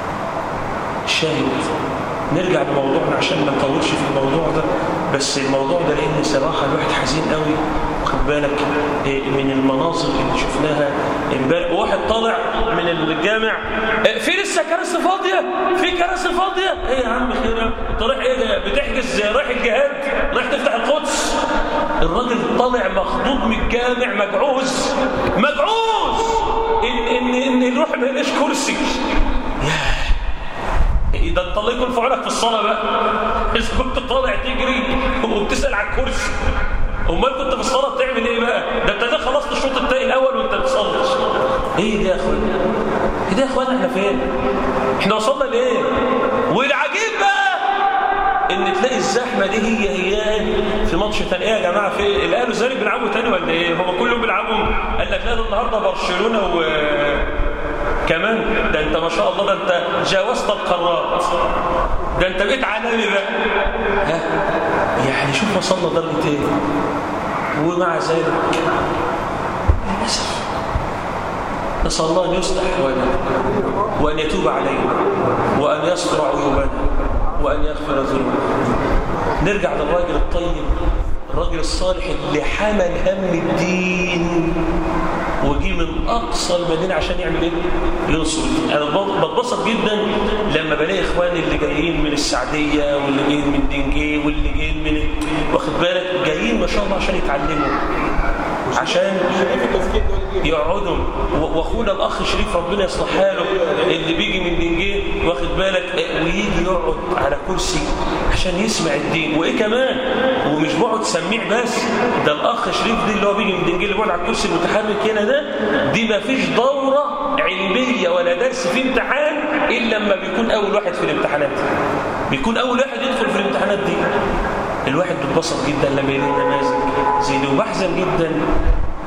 الشاهد نرجع لموضوعنا عشان ما نطولش في الموضوع ده بس الموضوع ده لان صراحه الواحد حزين قوي واخد بالك من المناظر اللي شفناها امبارح واحد طالع من الجامع في لسه كراسي فاضيه في كراسي فاضيه ايه يا عم خير انت رايح ايه بتحجز رايح الجهاد رايح تفتح القدس الراجل طالع مخضوض من الجامع مجعوز مجعوز ان ان ان يروح ما يلاقيش كرسي ده انت الله يكون في عونك في الصلاه بقى اذا كنت طالع تجري وبتسال على الكرسي امال كنت في الصلاه بتعمل ايه بقى ده انت ده خلصت الشوط الثاني الاول وانت بتصلي ايه ده يا اخوانا ايه ده يا اخوانا احنا فين احنا وصلنا لايه والعجيب بقى ان تلاقي الزحمه دي هي هي في ماتش تاني ايه يا جماعه في الاهلي والزمالك بيلعبوا تاني ولا ايه هم كلهم بيلعبوا قال لك لا ده النهارده برشلونه و كمان ده انت ما شاء الله ده انت جاوزت القارات ده انت بقيت عالمي بقى ها يعني شوف وصلنا درجه ايه ومع ذلك للاسف نسال الله ان يصلح احوالنا وان يتوب علينا وان يستر عيوبنا وان يغفر ذنوبنا نرجع للراجل الطيب الراجل الصالح اللي حمل هم الدين وجي من اقصى المدينه عشان يعمل ايه ينصر الدين انا بتبسط جدا لما بلاقي اخواني اللي جايين من السعديه واللي جايين من دنجي واللي جايين من واخد بالك جايين ما شاء الله عشان يتعلموا عشان يقعدوا واخونا الاخ شريف ربنا يصلح حاله اللي بيجي من دنجي واخد بالك ويجي يقعد على كرسي عشان يسمع الدين وايه كمان ومش بقعد سميع بس ده الاخ شريف دي اللي هو بيجي من دنجي اللي بيقعد على الكرسي المتحرك هنا ده دي ما فيش دوره علميه ولا درس في امتحان الا لما بيكون اول واحد في الامتحانات بيكون اول واحد يدخل في الامتحانات دي الواحد بيتبسط جدا لما يلاقي نماذج زي دي وبحزن جدا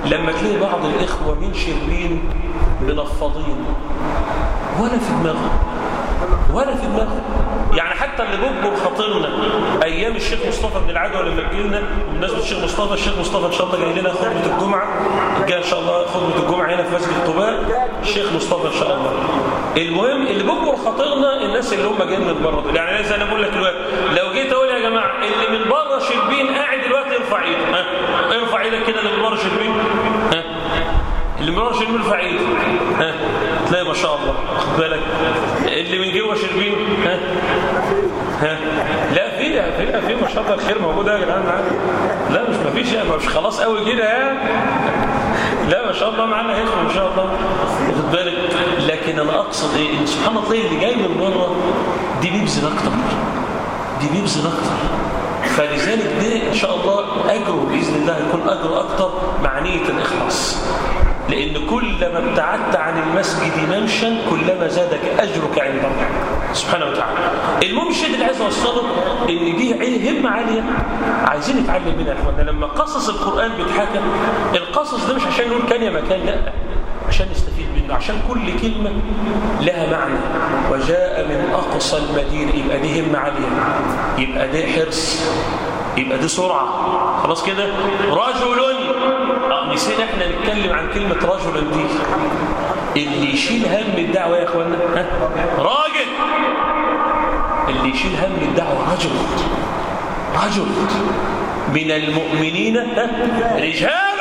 لما تلاقي بعض الإخوة من شربين منفضين ولا في دماغهم ولا في دماغهم يعني حتى اللي بيكبر خاطرنا ايام الشيخ مصطفى بن العدوى لما جه لنا بمناسبه الشيخ مصطفى الشيخ مصطفى ان شاء الله جاي لنا خطبه الجمعه جاي ان شاء الله خطبه الجمعه هنا في مسجد قباء الشيخ مصطفى ان شاء الله المهم اللي بيكبر خاطرنا الناس اللي هم جايين من بره دول يعني زي انا بقول لك دلوقتي لو جيت اقول يا جماعه اللي من بره شربين قاعد دلوقتي ارفع ايده ها ارفع ايدك كده اللي من بره شربين ها اللي من بره شربين ارفع ايده ها تلاقي ما شاء الله خد بالك اللي من جوه شربين ها ها لا في في في ما شاء الله الخير موجود يا جدعان معانا لا مش ما فيش مش خلاص قوي كده يا لا ما شاء الله معانا هيخرج ان شاء الله خد بالك لكن انا اقصد ايه ان سبحان الله اللي جاي من بره دي بيبذل اكتر دي بيبذل اكتر فلذلك ده ان شاء الله اجره باذن الله يكون اجره اكتر مع نيه الاخلاص لأن كلما ابتعدت عن المسجد ممشا كلما زادك أجرك عند الله سبحانه وتعالى المهم الشيء اللي عايز اوصله ان دي همه عاليه عايزين نتعلم منها يا اخوانا لما قصص القران بيتحكى القصص ده مش عشان نقول كان يا مكان لا عشان نستفيد منه عشان كل كلمه لها معنى وجاء من اقصى المدينه يبقى دي همه عاليه يبقى ده حرص يبقى دي سرعه خلاص كده رجل نسينا احنا نتكلم عن كلمة رجل دي اللي يشيل هم الدعوة يا اخوانا ها؟ راجل اللي يشيل هم الدعوة رجل رجل من المؤمنين ها؟ رجال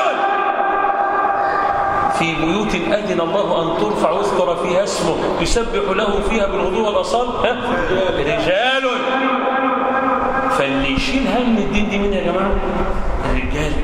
في بيوت أذن الله أن ترفع واذكر فيها اسمه يسبح له فيها بالغدو والأصال ها؟ رجال فاللي يشيل هم الدين دي مين يا جماعة الرجال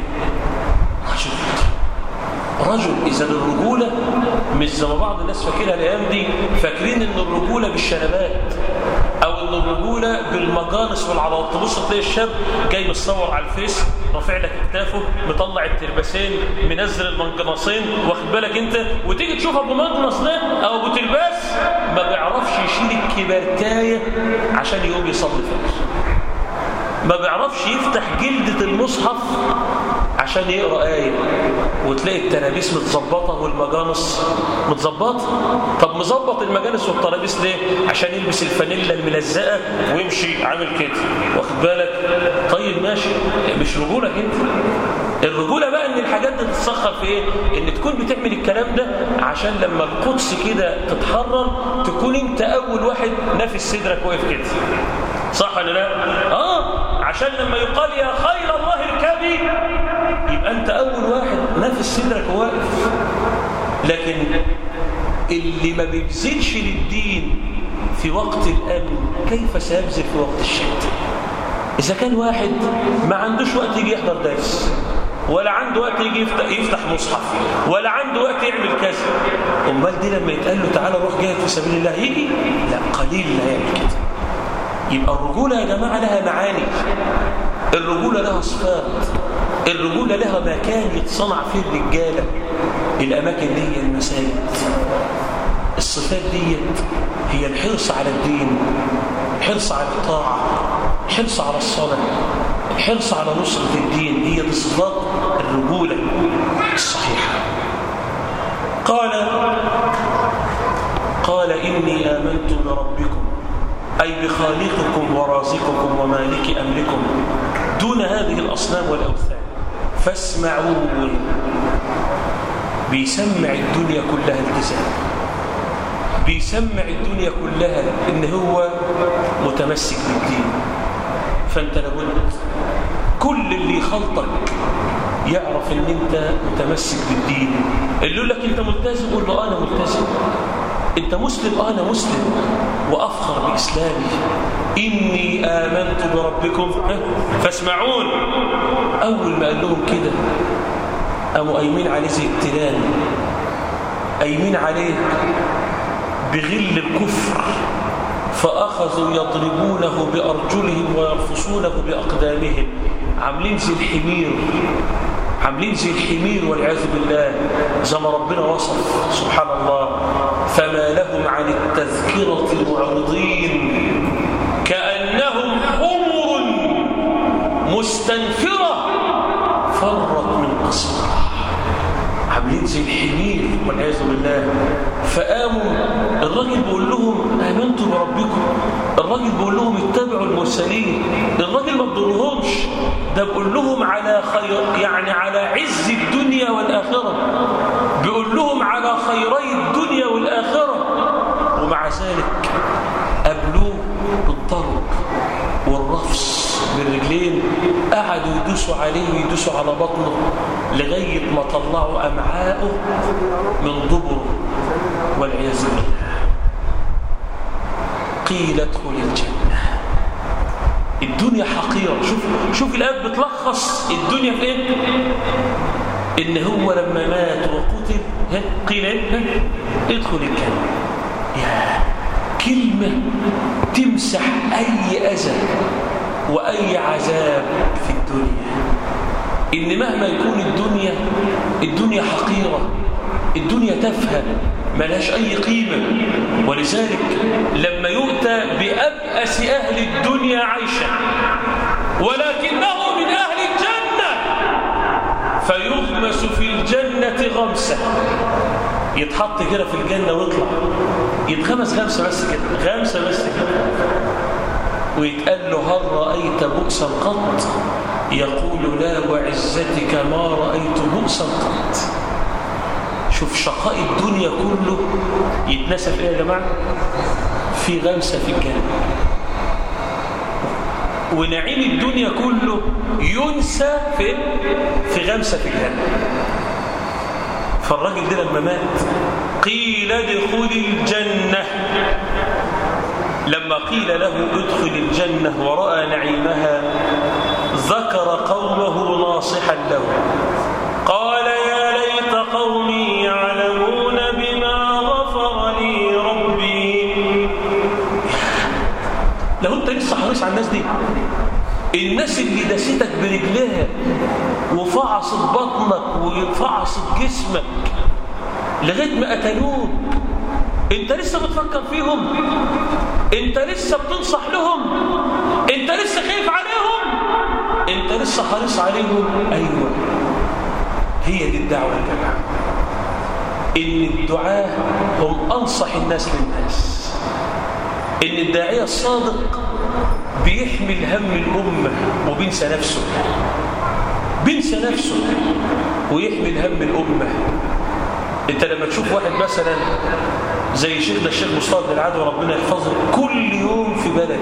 رجل إذا الرجولة مش زي ما بعض الناس فاكرها الأيام دي فاكرين إن الرجولة بالشنبات أو إن الرجولة بالمجانس والعضلات تبص تلاقي الشاب جاي متصور على الفيس رافع لك كتافه مطلع الترباسين منزل المنقناصين واخد بالك أنت وتيجي تشوف أبو مجنص ده أو أبو ترباس ما بيعرفش يشيل الكبرتاية عشان يقوم يصلي فجر ما بيعرفش يفتح جلدة المصحف عشان يقرأ آية وتلاقي الترابيس متظبطة والمجانس متظبطة طب مظبط المجانس والترابيس ليه؟ عشان يلبس الفانيلا الملزقة ويمشي عامل كده واخد بالك طيب ماشي مش رجولة كده الرجولة بقى ان الحاجات دي تتسخر في ايه ان تكون بتعمل الكلام ده عشان لما القدس كده تتحرر تكون انت اول واحد نافس صدرك واقف كده صح ولا لا اه عشان لما يقال يا خير الله اركبي يبقى انت اول واحد نافس صدرك واقف لكن اللي ما بيبذلش للدين في وقت الامن كيف سيبذل في وقت الشده اذا كان واحد ما عندوش وقت يجي يحضر درس ولا عنده وقت يجي يفتح, يفتح مصحف ولا عنده وقت يعمل كذا امال دي لما يتقال له تعالى روح جاهد في سبيل الله يجي لا قليل لا يعمل كده يبقى الرجولة يا جماعة لها معاني الرجولة لها صفات الرجولة لها مكان يتصنع فيه الرجالة الأماكن دي هي المساجد الصفات دي هي الحرص على الدين الحرص على الطاعة الحرص على الصلاة الحرص على نصرة الدين هي دي صفات الرجولة الصحيحة قال قال إني آمنت بربكم أي بخالقكم ورازقكم ومالك أمركم دون هذه الأصنام والأوثان فاسمعون بيسمع الدنيا كلها التزام بيسمع الدنيا كلها ان هو متمسك بالدين فانت لابد كل اللي يخلطك يعرف ان انت متمسك بالدين اللي يقول لك انت ملتزم قول له انا ملتزم انت مسلم اه انا مسلم وافخر باسلامي اني امنت بربكم فاسمعون اول ما قال لهم كده قاموا قايمين عليه زي التلال قايمين عليه بغل الكفر فاخذوا يضربونه بارجلهم ويرفصونه باقدامهم عاملين زي الحمير عاملين زي الحمير والعياذ بالله زي ما ربنا وصف سبحان الله فما لهم عن التذكرة معرضين كأنهم حمر مستنفرة فرت من قصرها ينزل حمير والعياذ بالله فقاموا الراجل بيقول لهم امنتوا بربكم الراجل بيقول لهم اتبعوا المرسلين الراجل ما بيضرهمش ده بيقول لهم على خير يعني على عز الدنيا والاخره بيقول لهم على خيري الدنيا والاخره ومع ذلك قابلوه بالضرب والرفس بالرجلين قعدوا يدوسوا عليه ويدوسوا على بطنه لغاية ما طلعوا أمعاءه من ضبره والعياذ بالله قيل ادخل الجنة الدنيا حقيرة شوف شوف الآيات بتلخص الدنيا في ايه إن هو لما مات وقتل قيل ايه ادخل الجنة يا كلمة تمسح أي أذى وأي عذاب في الدنيا إن مهما يكون الدنيا الدنيا حقيرة الدنيا تافهة ملهاش أي قيمة ولذلك لما يؤتى بأبأس أهل الدنيا عيشا ولكنه من أهل الجنة فيغمس في الجنة غمسة يتحط كده في الجنة ويطلع يتغمس غمسة بس كده غمسة بس كده ويتقال له هل رأيت بؤسا قط يقول لا وعزتك ما رأيت بؤسا قط شوف شقاء الدنيا كله يتنسى في ايه يا جماعة في غمسة في الجنة ونعيم الدنيا كله ينسى في في غمسة في الجنة فالراجل ده لما مات قيل ادخل الجنة لما قيل له ادخل الجنة ورأى نعيمها ذكر قومه ناصحا له قال يا ليت قومي يعلمون بما غفر لي ربي لو انت لسه حريص على الناس دي الناس اللي داستك برجلها وفعصت بطنك وفعصت جسمك لغايه ما قتلوك انت لسه بتفكر فيهم انت لسه بتنصح لهم انت لسه خايف عليهم انت لسه حريص عليهم ايوه هي دي الدعوه يا جماعه ان الدعاء هم انصح الناس للناس ان الداعيه الصادق بيحمل هم الامه وبينسى نفسه بينسى نفسه ويحمل هم الامه انت لما تشوف واحد مثلا زي شيخنا الشيخ مصطفى بن العدوى ربنا يحفظه كل يوم في بلد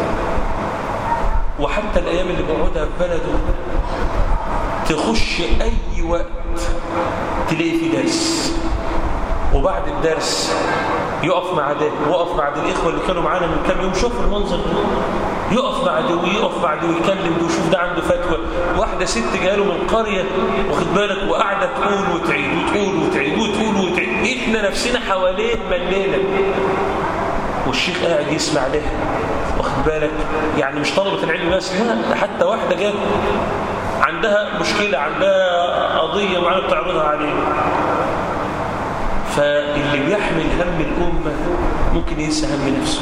وحتى الايام اللي بيقعدها في بلده تخش اي وقت تلاقي في درس وبعد الدرس يقف مع ده وقف مع ده الاخوه اللي كانوا معانا من كام يوم شوفوا المنظر ده يقف مع ده ويقف مع ده ويكلم ده ويشوف ده عنده فتوى واحده ست جايه له من قريه واخد بالك وقاعده تقول وتعيد وتقول وتعيد وتقول وتعيد احنا نفسنا حواليه ملينا والشيخ قاعد يسمع لها واخد بالك يعني مش طلبه العلم بس لا ده حتى واحده جت عندها مشكله عندها قضيه معينه بتعرضها عليه فاللي بيحمل هم الأمة ممكن ينسى هم نفسه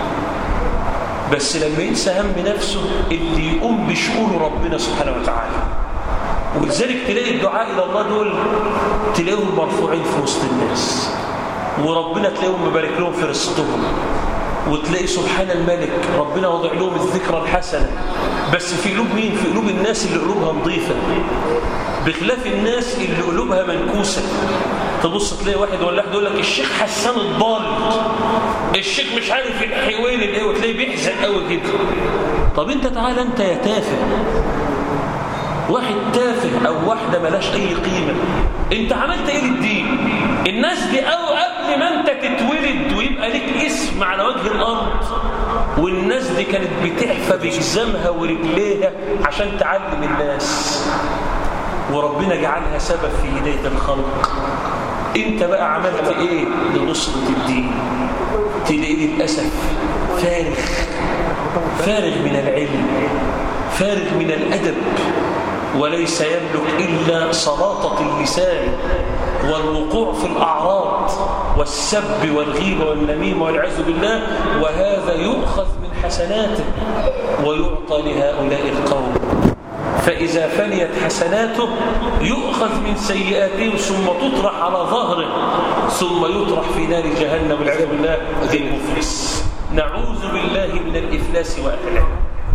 بس لما ينسى هم نفسه اللي يقوم بشؤون ربنا سبحانه وتعالى ولذلك تلاقي الدعاء إلى الله دول تلاقيهم مرفوعين في وسط الناس وربنا تلاقيهم مبارك لهم في رزقهم وتلاقي سبحان الملك ربنا وضع لهم الذكرى الحسنة بس في قلوب مين؟ في قلوب الناس اللي قلوبها نظيفة بخلاف الناس اللي قلوبها منكوسة تبص تلاقي واحد ولا واحد يقول لك الشيخ حسان الضال الشيخ مش عارف الحوين الايه وتلاقيه بيحزن قوي كده طب انت تعالى انت يا تافه واحد تافه او واحده ملاش اي قيمه انت عملت ايه للدين الناس دي او قبل ما انت تتولد ويبقى ليك اسم على وجه الارض والناس دي كانت بتحفى بجزامها ورجليها عشان تعلم الناس وربنا جعلها سبب في هدايه الخلق انت بقى عملت ايه لنصرة الدين تلاقي للأسف فارغ فارغ من العلم فارغ من الأدب وليس يملك إلا سلاطة اللسان والوقوع في الأعراض والسب والغيبة والنميمة والعياذ بالله وهذا يؤخذ من حسناته ويعطى لهؤلاء القوم فإذا فنيت حسناته يؤخذ من سيئاته ثم تطرح على ظهره ثم يطرح في نار جهنم والعياذ بالله المفلس نعوذ بالله من الإفلاس وأهله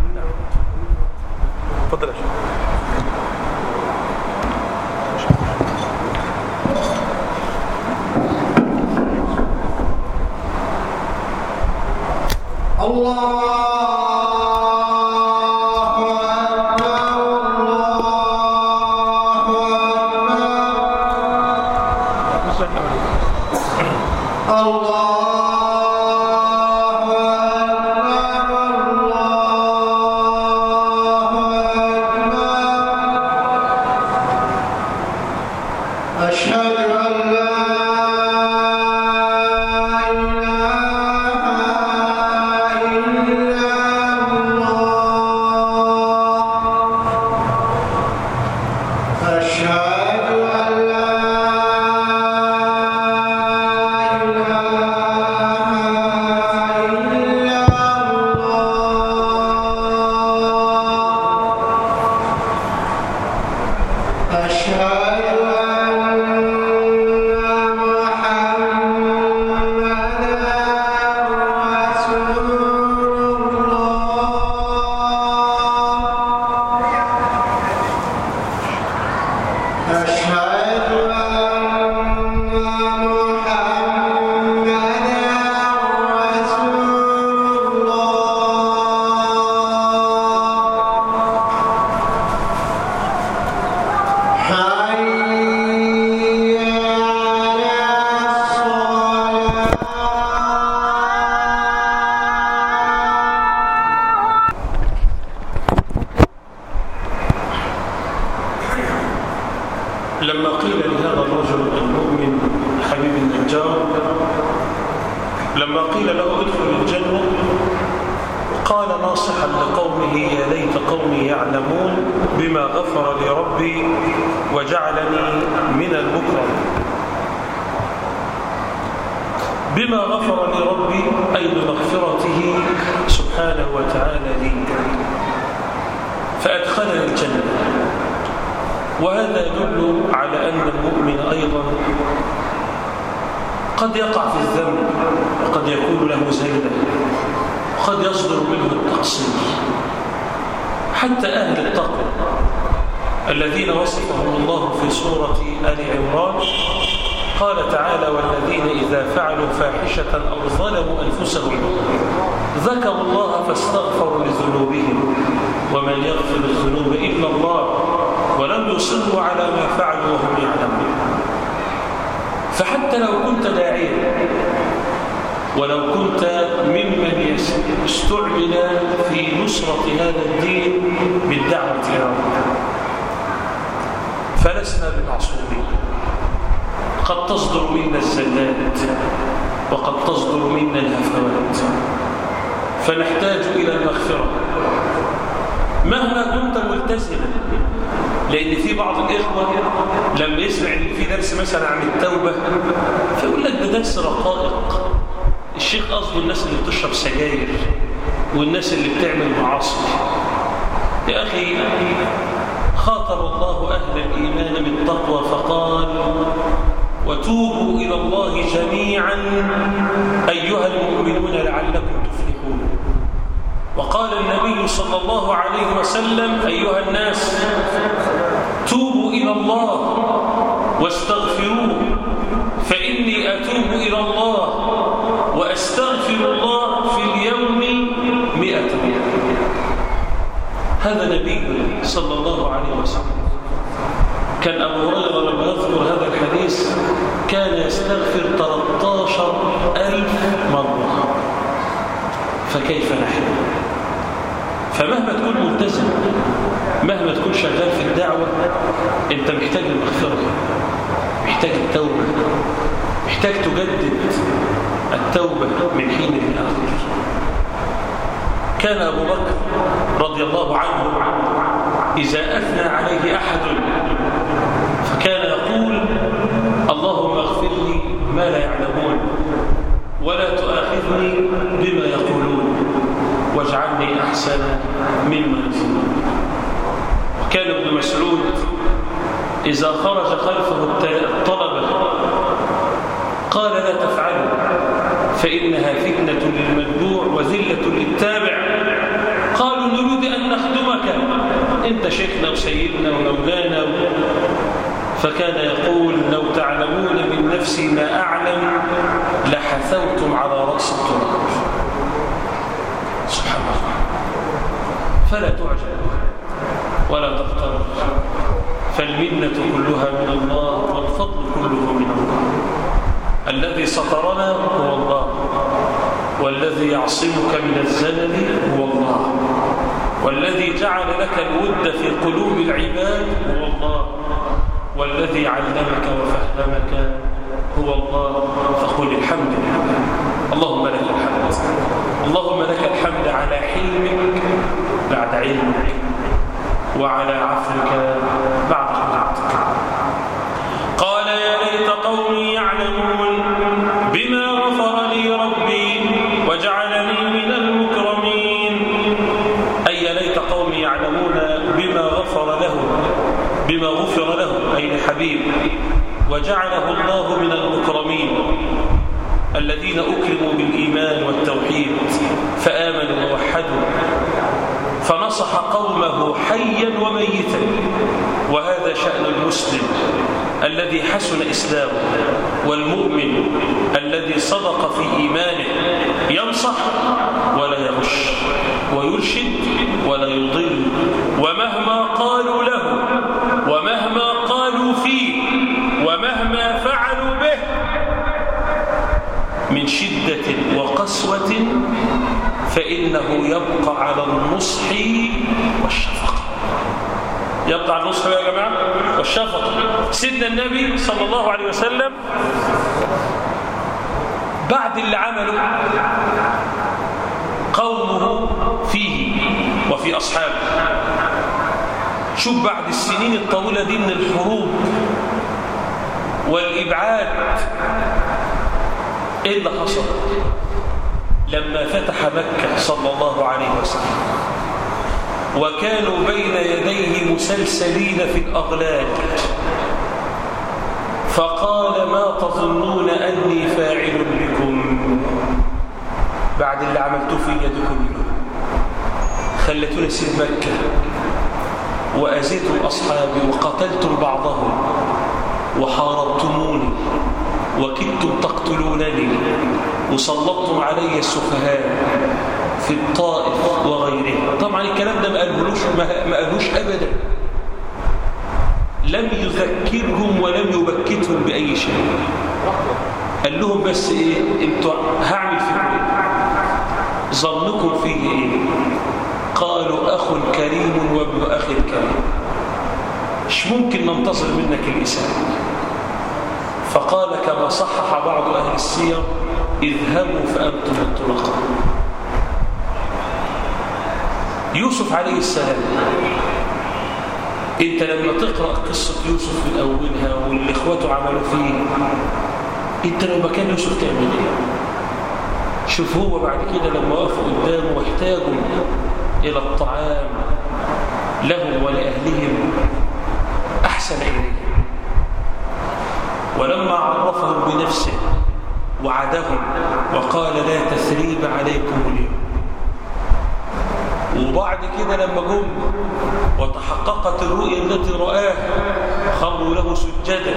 تفضل يا شيخ أشهد أن لا إله إلا الله أشهد أن لا إله إلا الله أشهد أن محمدا رسول الله أشهد أن محمدا رسول الله حي على الصلاة لما قيل لهذا الرجل المؤمن حبيب النجار لما قيل له ادخل الجنة قال ناصحا لقومه يا ليت قومي يعلمون بما غفر لي ربي وجعلني من المكرم بما غفر لي ربي أي بمغفرته سبحانه وتعالى لي فأدخلني الجنة وهذا يدل على أن المؤمن أيضا قد يقع في الذنب وقد يكون له زينة وقد يصدر منه التقصير حتى أهل التقوى الذين وصفهم الله في سورة آل عمران قال تعالى والذين إذا فعلوا فاحشة أو ظلموا أنفسهم ذكروا الله فاستغفروا لذنوبهم ومن يغفر الذنوب إلا الله ولم يصروا على ما فعلوا وهم يعلمون فحتى لو كنت داعيا ولو كنت ممن استعمل في نصرة هذا الدين بالدعوة إلى الله فلسنا بمعصومين قد تصدر منا الزلات وقد تصدر منا الهفوات فنحتاج إلى المغفرة مهما كنت ملتزما لأن في بعض الإخوة لما يسمع إن في درس مثلا عن التوبة فيقول لك ده درس رقائق الشيخ قصده الناس اللي بتشرب سجاير والناس اللي بتعمل معاصي يا أخي خاطب الله أهل الإيمان بالتقوى فقال وتوبوا إلى الله جميعا أيها المؤمنون لعلكم تفلحون وقال النبي صلى الله عليه وسلم أيها الناس توبوا إلى الله واستغفروه فإني أتوب إلى الله وأستغفر الله في اليوم مئة هذا نبي صلى الله عليه وسلم كان أبو هريرة لما يذكر هذا الحديث كان يستغفر 13 ألف مرة فكيف نحن فمهما تكون ملتزم مهما تكون شغال في الدعوة انت محتاج المغفرة محتاج التوبة محتاج تجدد التوبة من حين لآخر كان أبو بكر رضي الله عنه إذا أثنى عليه أحد فكان يقول اللهم اغفر لي ما لا يعلمون ولا تؤاخذني بما يقولون واجعلني أحسن مما يظنون كان ابن مسعود إذا خرج خلفه الطلبة قال لا تفعلوا فإنها فتنة للمتبوع وذلة للتابع قالوا نريد أن نخدمك أنت شيخنا وسيدنا ومولانا فكان يقول لو تعلمون من نفسي ما أعلم لحثوتم على رأس التراب سبحان الله فلا تعجب ولا تغتر فالمنة كلها من الله والفضل كله من الله الذي سطرنا هو الله والذي يعصمك من الزلل هو الله والذي جعل لك الود في قلوب العباد هو الله والذي علمك وفهمك هو الله فقل الحمد لله اللهم لك الحمد اللهم لك الحمد على حلمك بعد علمك وعلى عفوك بعد قدرتك قال يا ليت قومي يعلمون بما غفر لي ربي وجعلني من المكرمين أي يا ليت قومي يعلمون بما غفر له بما غفر له أي الحبيب وجعله الله من المكرمين الذين أكرموا بالإيمان والتوحيد فآمنوا ووحدوا فنصح قومه حيا وميتا وهذا شأن المسلم الذي حسن إسلامه والمؤمن الذي صدق في إيمانه ينصح ولا يغش ويرشد ولا يضل ومهما قالوا له ومهما قالوا فيه ومهما فعلوا به من شدة وقسوة فإنه يبقى على النصح والشفقة يبقى على النصح يا جماعة والشفقة سيدنا النبي صلى الله عليه وسلم بعد اللي عمله قومه فيه وفي أصحابه شوف بعد السنين الطويلة دي من الحروب والإبعاد إيه اللي حصل لما فتح مكة صلى الله عليه وسلم وكانوا بين يديه مسلسلين في الأغلال فقال ما تظنون أني فاعل بكم بعد اللي عملته في يدكم خلتوني سيد مكة وأزيتم أصحابي وقتلتم بعضهم وحاربتموني وكدتم تقتلونني وسلطتم علي السفهاء في الطائف وغيره طبعا الكلام ده ما قالهوش ما قالهوش ابدا لم يذكرهم ولم يبكتهم باي شيء قال لهم بس ايه انتوا هعمل فيكم ايه ظنكم فيه ايه قالوا اخ كريم وابن اخ كريم مش ممكن ننتظر منك الاسلام فقال كما صحح بعض اهل السير اذهبوا فانتم الطلقاء يوسف عليه السلام انت لما تقرأ قصة يوسف من أولها واللي اخواته عملوا فيه انت لو مكان يوسف تعمل ايه شوف هو بعد كده لما وقفوا قدامه واحتاجوا إلى الطعام لهم ولأهلهم أحسن إليه ولما عرفهم بنفسه وعدهم وقال لا تثريب عليكم اليوم وبعد كده لما جم وتحققت الرؤيا التي رآها خروا له سجدا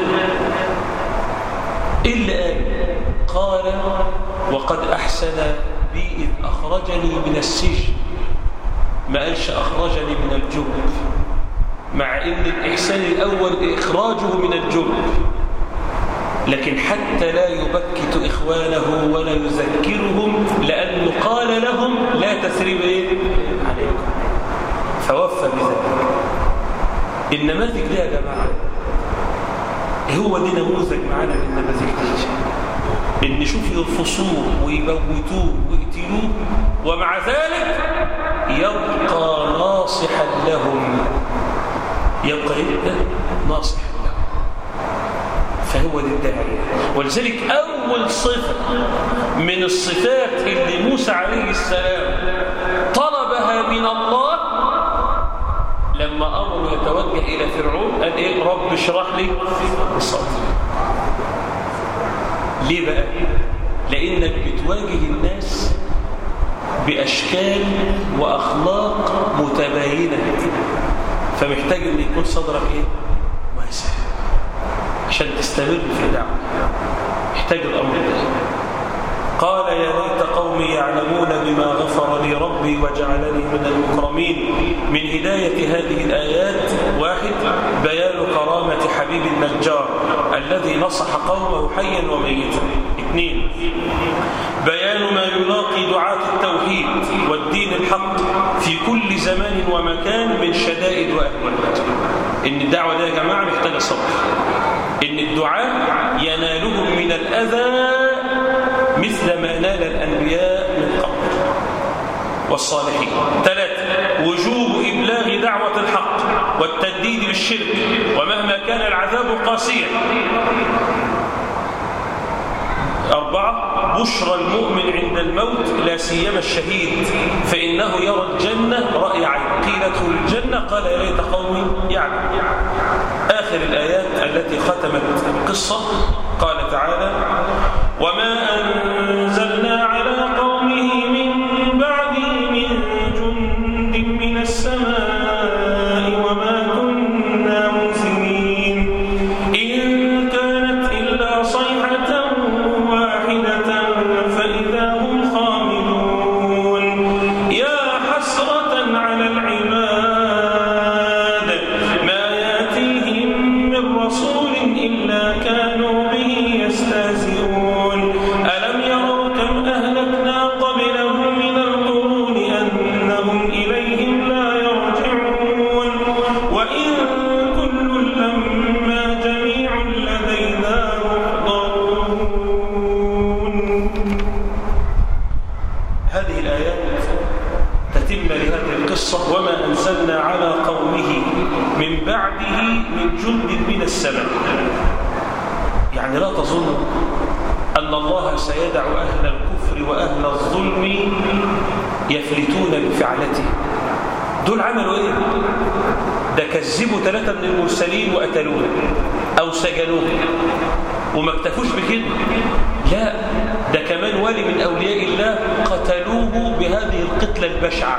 إلا قال قال وقد أحسن بي إذ أخرجني من السجن ما قالش أخرجني من الجب مع إن الإحسان الأول إخراجه من الجب لكن حتى لا يبكت إخوانه ولا يذكرهم لأنه قال لهم لا تثريب إيه؟ عليكم فوفى بذلك النماذج دي يا جماعة هو دي نموذج معانا من النماذج دي إن شوف يرفصوه ويموتوه ويقتلوه ومع ذلك يبقى ناصحا لهم يبقى إيه؟ ناصحا فهو ده الداعي ولذلك أول صفة من الصفات اللي موسى عليه السلام طلبها من الله لما لما أمره يتوجه إلى فرعون قال إيه رب اشرح لي صدري ليه بقى؟ لأنك بتواجه الناس بأشكال وأخلاق متباينة فمحتاج أن يكون صدرك إيه؟ واسع عشان تستمر في الدعوة محتاج الأمر ده قال يا ليت قومي يعلمون بما غفر لي ربي وجعلني من المكرمين من هداية هذه الآيات واحد بيان كرامة حبيب النجار الذي نصح قومه حيا وميتا اثنين بيان ما يلاقي دعاة التوحيد والدين الحق في كل زمان ومكان من شدائد وأهوال إن الدعوة دي يا جماعة محتاجة صبر إن الدعاء ينالهم من الأذى مثل ما نال الأنبياء من قبل والصالحين ثلاثة وجوب إبلاغ دعوة الحق والتنديد بالشرك ومهما كان العذاب قاسيا أربعة بشرى المؤمن عند الموت لا سيما الشهيد فإنه يرى الجنة رأي عين قيل ادخل الجنة قال يا ليت قومي يعلم آخر الآيات التي ختمت القصة قال تعالى وما أنزلنا على قومه من بعده من جند من السماء وما كنا منزلين إن كانت إلا صيحة واحدة فإذا هم خامدون يا حسرة على العباد ما ياتيهم من رسول إلا كانوا به يستهزئون ألم يروا كم أهلكنا قبلهم من القرون أنهم إليهم لا يرجعون وإن كل لما جميع لدينا محضرون هذه الآيات تتم لهذه القصة وما أنزلنا على قومه من بعده من جند من السماء يعني لا تظن أن الله سيدع أهل الكفر وأهل الظلم يفلتون بفعلته دول عملوا إيه؟ ده كذبوا ثلاثة من المرسلين وقتلوه أو سجنوه وما اكتفوش بكده لا ده كمان ولي من أولياء الله قتلوه بهذه القتلة البشعة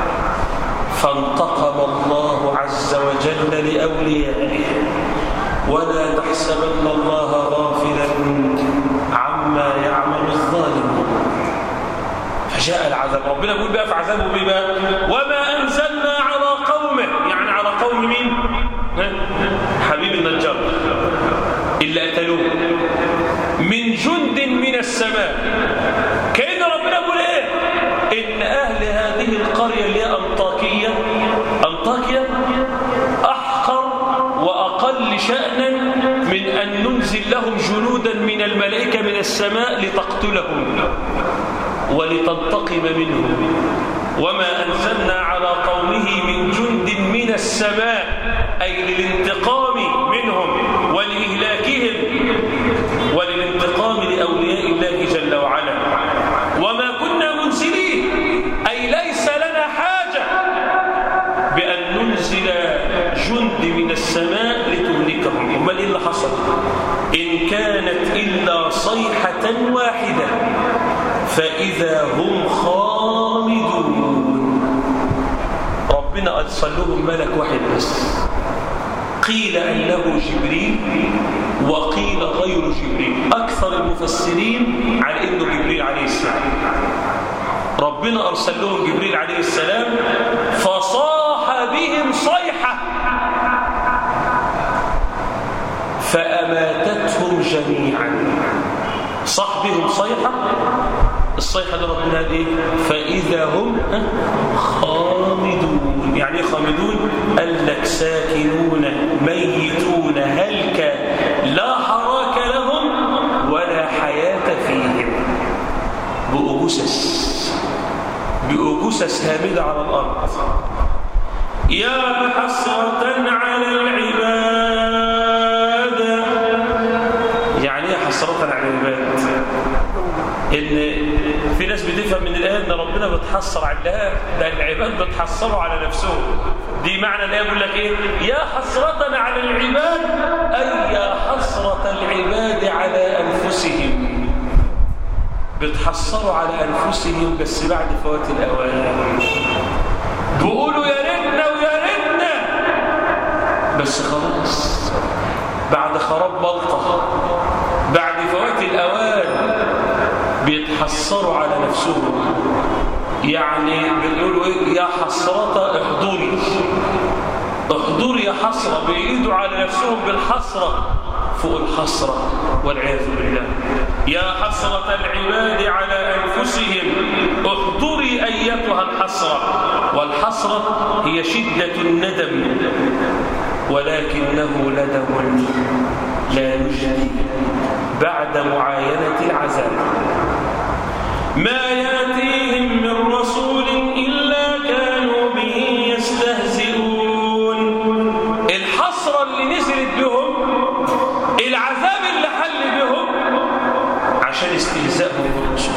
فانتقم الله عز وجل لأوليائه ولا تحسبن الله غافلا عما يعمل الظالمون فجاء العذاب ربنا يقول بقى في عذابه بيه بقى وما أنزلنا على قومه يعني على قوم مين ها؟ حبيب النجار اللي قتلوه من جند من السماء كأن ربنا يقول ايه ان اهل هذه القرية اللي هي انطاكية انطاكية احقر واقل شأنا من ان ننزل لهم جنودا من الملائكة من السماء لتقتلهم ولتنتقم منهم وما أنزلنا على قومه من جند من السماء أي للانتقام منهم ولإهلاكهم وللانتقام لأولياء الله جل وعلا وما كنا منزلين أي ليس لنا حاجة بأن ننزل جند من السماء لتهلكهم أمال إيه اللي حصل إن كانت إلا صيحة واحدة فإذا هم خامدون ربنا أرسل لهم ملك واحد بس قيل أنه جبريل وقيل غير جبريل أكثر المفسرين على أنه جبريل عليه السلام ربنا أرسل لهم جبريل عليه السلام فصاح بهم صيحة فأماتتهم جميعا صاح بهم صيحة الصيحة اللي ربنا قال ايه فإذا هم خامدون يعني ايه خامدون قال لك ساكنون ميتون هلك لا حراك لهم ولا حياة فيهم بأجسس بأجسس هامدة على الأرض يا حسرة على العباد يعني ايه حسرة على العباد ان في ناس بتفهم من الايه ان ربنا بتحسر على الله ده العباد بتحسروا على نفسهم دي معنى الآية يقول لك إيه يا حسرة على العباد أي يا حسرة العباد على أنفسهم بتحسروا على أنفسهم بس بعد فوات الأوان بيقولوا يا ريتنا ويا ريتنا بس خلاص بعد خراب بلطة بعد فوات الأوان بيتحسروا على نفسهم يعني بيقولوا ايه يا حسرة احضري احضري يا حسرة بيقيدوا على نفسهم بالحسرة فوق الحسرة والعياذ بالله يا حسرة العباد على أنفسهم احضري أيتها الحسرة والحسرة هي شدة الندم ولكنه ندم لا يجدي بعد معاينة العذاب ما ياتيهم من رسول إلا كانوا به يستهزئون الحسرة اللي نزلت بهم العذاب اللي حل بهم عشان استهزائهم بالرسول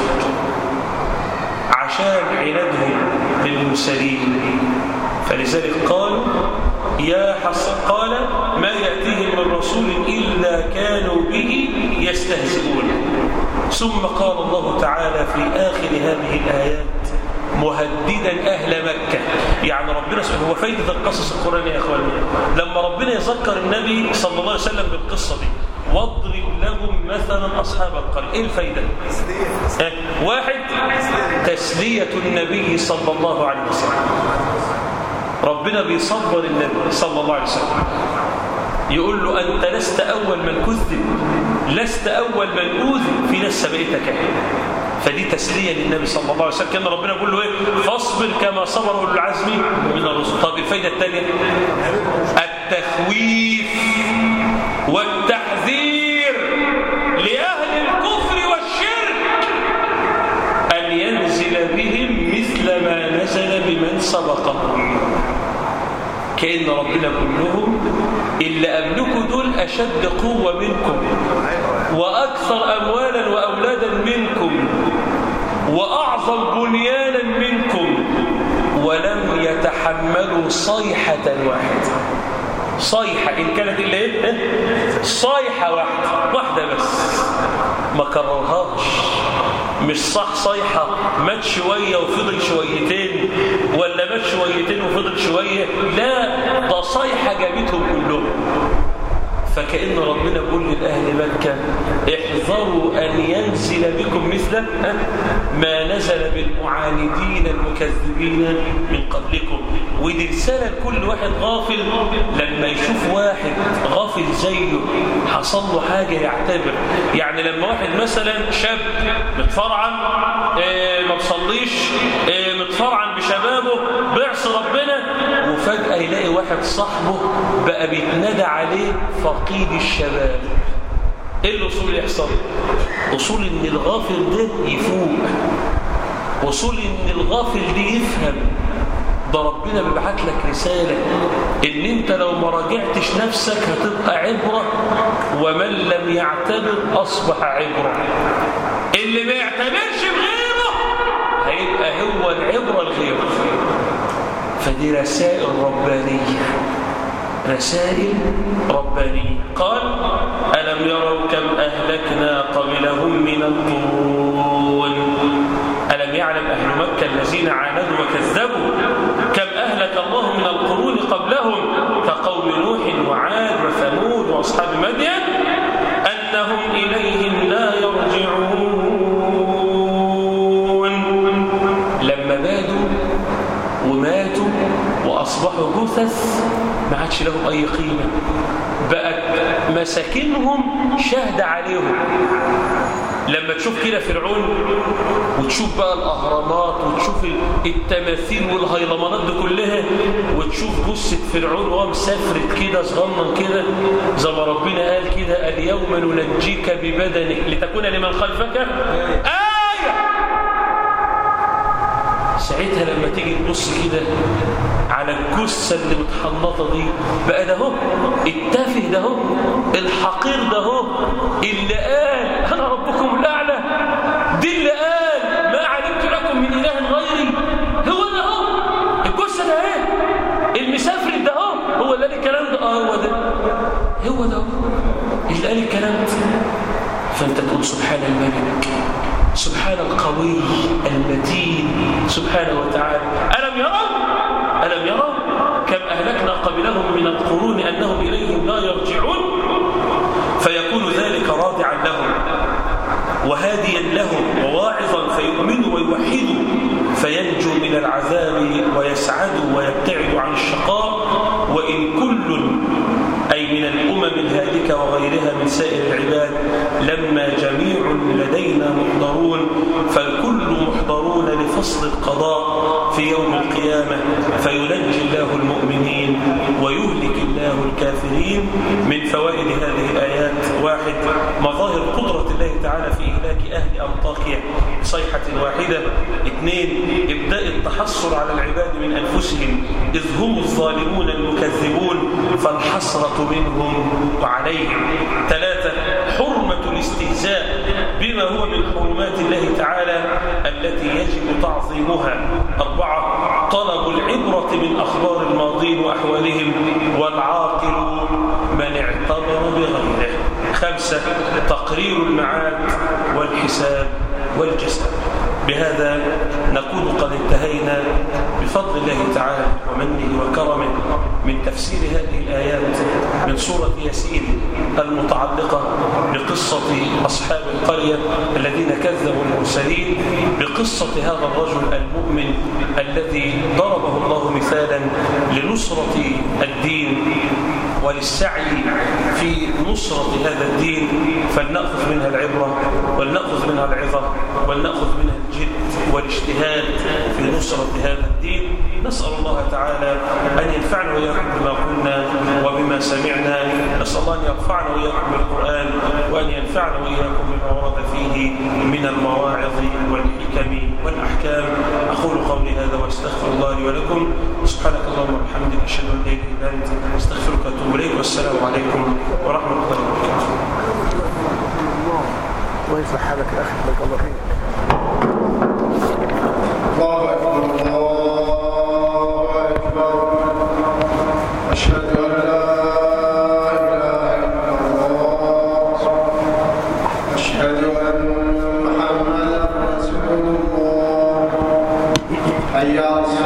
عشان عنادهم للمرسلين فلذلك قالوا يا حسن قال ما يأتيهم من رسول إلا كانوا به يستهزئون ثم قال الله تعالى في آخر هذه الآيات مهددا أهل مكة يعني ربنا سبحانه هو فايدة القصص القرآنية يا أخواني لما ربنا يذكر النبي صلى الله عليه وسلم بالقصة دي واضرب لهم مثلا أصحاب القرية إيه الفايدة؟ ها؟ واحد تسلية النبي صلى الله عليه وسلم ربنا بيصبر النبي صلى الله عليه وسلم يقول له أنت لست أول من كذب لست أول من أوذي في ناس سبقتك فدي تسلية للنبي صلى الله عليه وسلم كان ربنا يقول له إيه فاصبر كما صبر أولو العزم من الرسل طب الفايدة الثانية التخويف والتحذير لأهل الكفر والشرك أن ينزل بهم مثل ما نزل بمن سبقهم كأن ربنا يقول لهم اللي قبلكم دول أشد قوة منكم وأكثر أموالا وأولادا منكم وأعظم بنيانا منكم ولم يتحملوا صيحة واحدة صيحة إن كانت إلا إيه؟ صيحة واحدة واحدة بس ما كررهاش مش صح صيحة مات شوية وفضل شويتين ولا مات شويتين وفضل شوية لا ده صيحة جابتهم كلهم فكأن ربنا بيقول لأهل مكة احذروا أن ينزل بكم مثل ما نزل بالمعاندين المكذبين من قبلكم ودي رسالة لكل واحد غافل لما يشوف واحد غافل زيه حصل له حاجة يعتبر يعني لما واحد مثلا شاب متفرعن اه ما بصليش اه متفرعن بشبابه بيعصي ربنا وفجأة يلاقي واحد صاحبه بقى بيتنادى عليه فقيد الشباب ايه الاصول اللي يحصل اصول ان الغافل ده يفوق اصول ان الغافل ده يفهم ده ربنا بيبعت لك رسالة ان انت لو ما راجعتش نفسك هتبقى عبرة ومن لم يعتبر اصبح عبرة اللي ما يعتبرش بغيره هيبقى هو العبرة لغيره فدي رسائل ربانية رسائل ربانية قال ألم يروا كم أهلكنا قبلهم من القرون ألم يعلم أهل مكة الذين عاندوا وكذبوا كم أهلك الله من القرون قبلهم كقوم نوح وعاد وثمود وأصحاب مدين أنهم إليهم لا يرجعون لما بادوا وماتوا وأصبحوا جثث ما عادش لهم أي قيمة بقت مساكنهم شهد عليهم لما تشوف كده فرعون وتشوف بقى الأهرامات وتشوف التماثيل والهيلمانات دي كلها وتشوف جثة فرعون وهو مسافرت كده صغنن كده زي ما ربنا قال كده اليوم ننجيك ببدنك لتكون لمن خلفك آية ساعتها لما تيجي تبص كده على الجثة اللي متحنطة دي بقى ده هو التافه ده هو الحقير ده هو اللي قال أنا ربكم الأعلى دي اللي قال ما علمت لكم من إله غيري هو ده هو الجثة ده ايه المسافر هو ده اللي قال الكلام ده فانت تقول سبحان الملك سبحان القوي المتين سبحانه وتعالى ألم يروا ألم يروا كم أهلكنا قبلهم من القرون أنهم إليهم لا يرجعون فيكون ذلك رادعا لهم وهاديا لهم وواعظا فيؤمنوا ويوحدوا فينجوا من العذاب ويسعدوا ويبتعدوا عن الشقاء وإن كل أي من الأمم الهالكة وغيرها من سائر العباد لما جميع لدينا محضرون فالكل محضرون لفصل القضاء في يوم القيامة فينجي الله المؤمنين ويهلك الله الكافرين من فوائد هذه الآيات واحد مظاهر قدرة الله تعالى في إهلاك أهل أنطاكيا بصيحة واحدة اثنين إبداء التحصر على العباد من أنفسهم إذ هم الظالمون المكذبون فالحسرة منهم وعليهم ثلاثة حرمة الاستهزاء بما هو من حرمات الله تعالى التي يجب تعظيمها أربعة طلب العبرة من أخبار الماضين وأحوالهم والعاقل من اعتبر بغيره خمسة تقرير المعاد والحساب والجزاء بهذا نكون قد انتهينا بفضل الله تعالى ومنه وكرمه من تفسير هذه الآيات من سورة ياسين المتعلقة بقصة أصحاب القرية الذين كذبوا المرسلين بقصة هذا الرجل المؤمن الذي ضربه الله مثالا لنصرة الدين وللسعي في نصرة هذا الدين فلنأخذ منها العبرة ولنأخذ منها العظة ولنأخذ منها الجد والاجتهاد في نصرة هذا الدين نسأل الله تعالى أن ينفعنا وإياكم بما قلنا وبما سمعنا نسأل الله أن يرفعنا وإياكم بالقرآن وأن ينفعنا وإياكم بما ورد فيه من المواعظ والحكم والأحكام أقول قولي هذا وأستغفر الله لي ولكم سبحانك اللهم وبحمدك أشهد أن لا إله إلا أنت أستغفرك وأتوب إليك والسلام عليكم ورحمة الله وبركاته الله يصلح حالك يا اخي بارك الله فيك الله أكبر الله أكبر أشهد أن لا إله إلا الله أشهد أن محمدا رسول الله حي على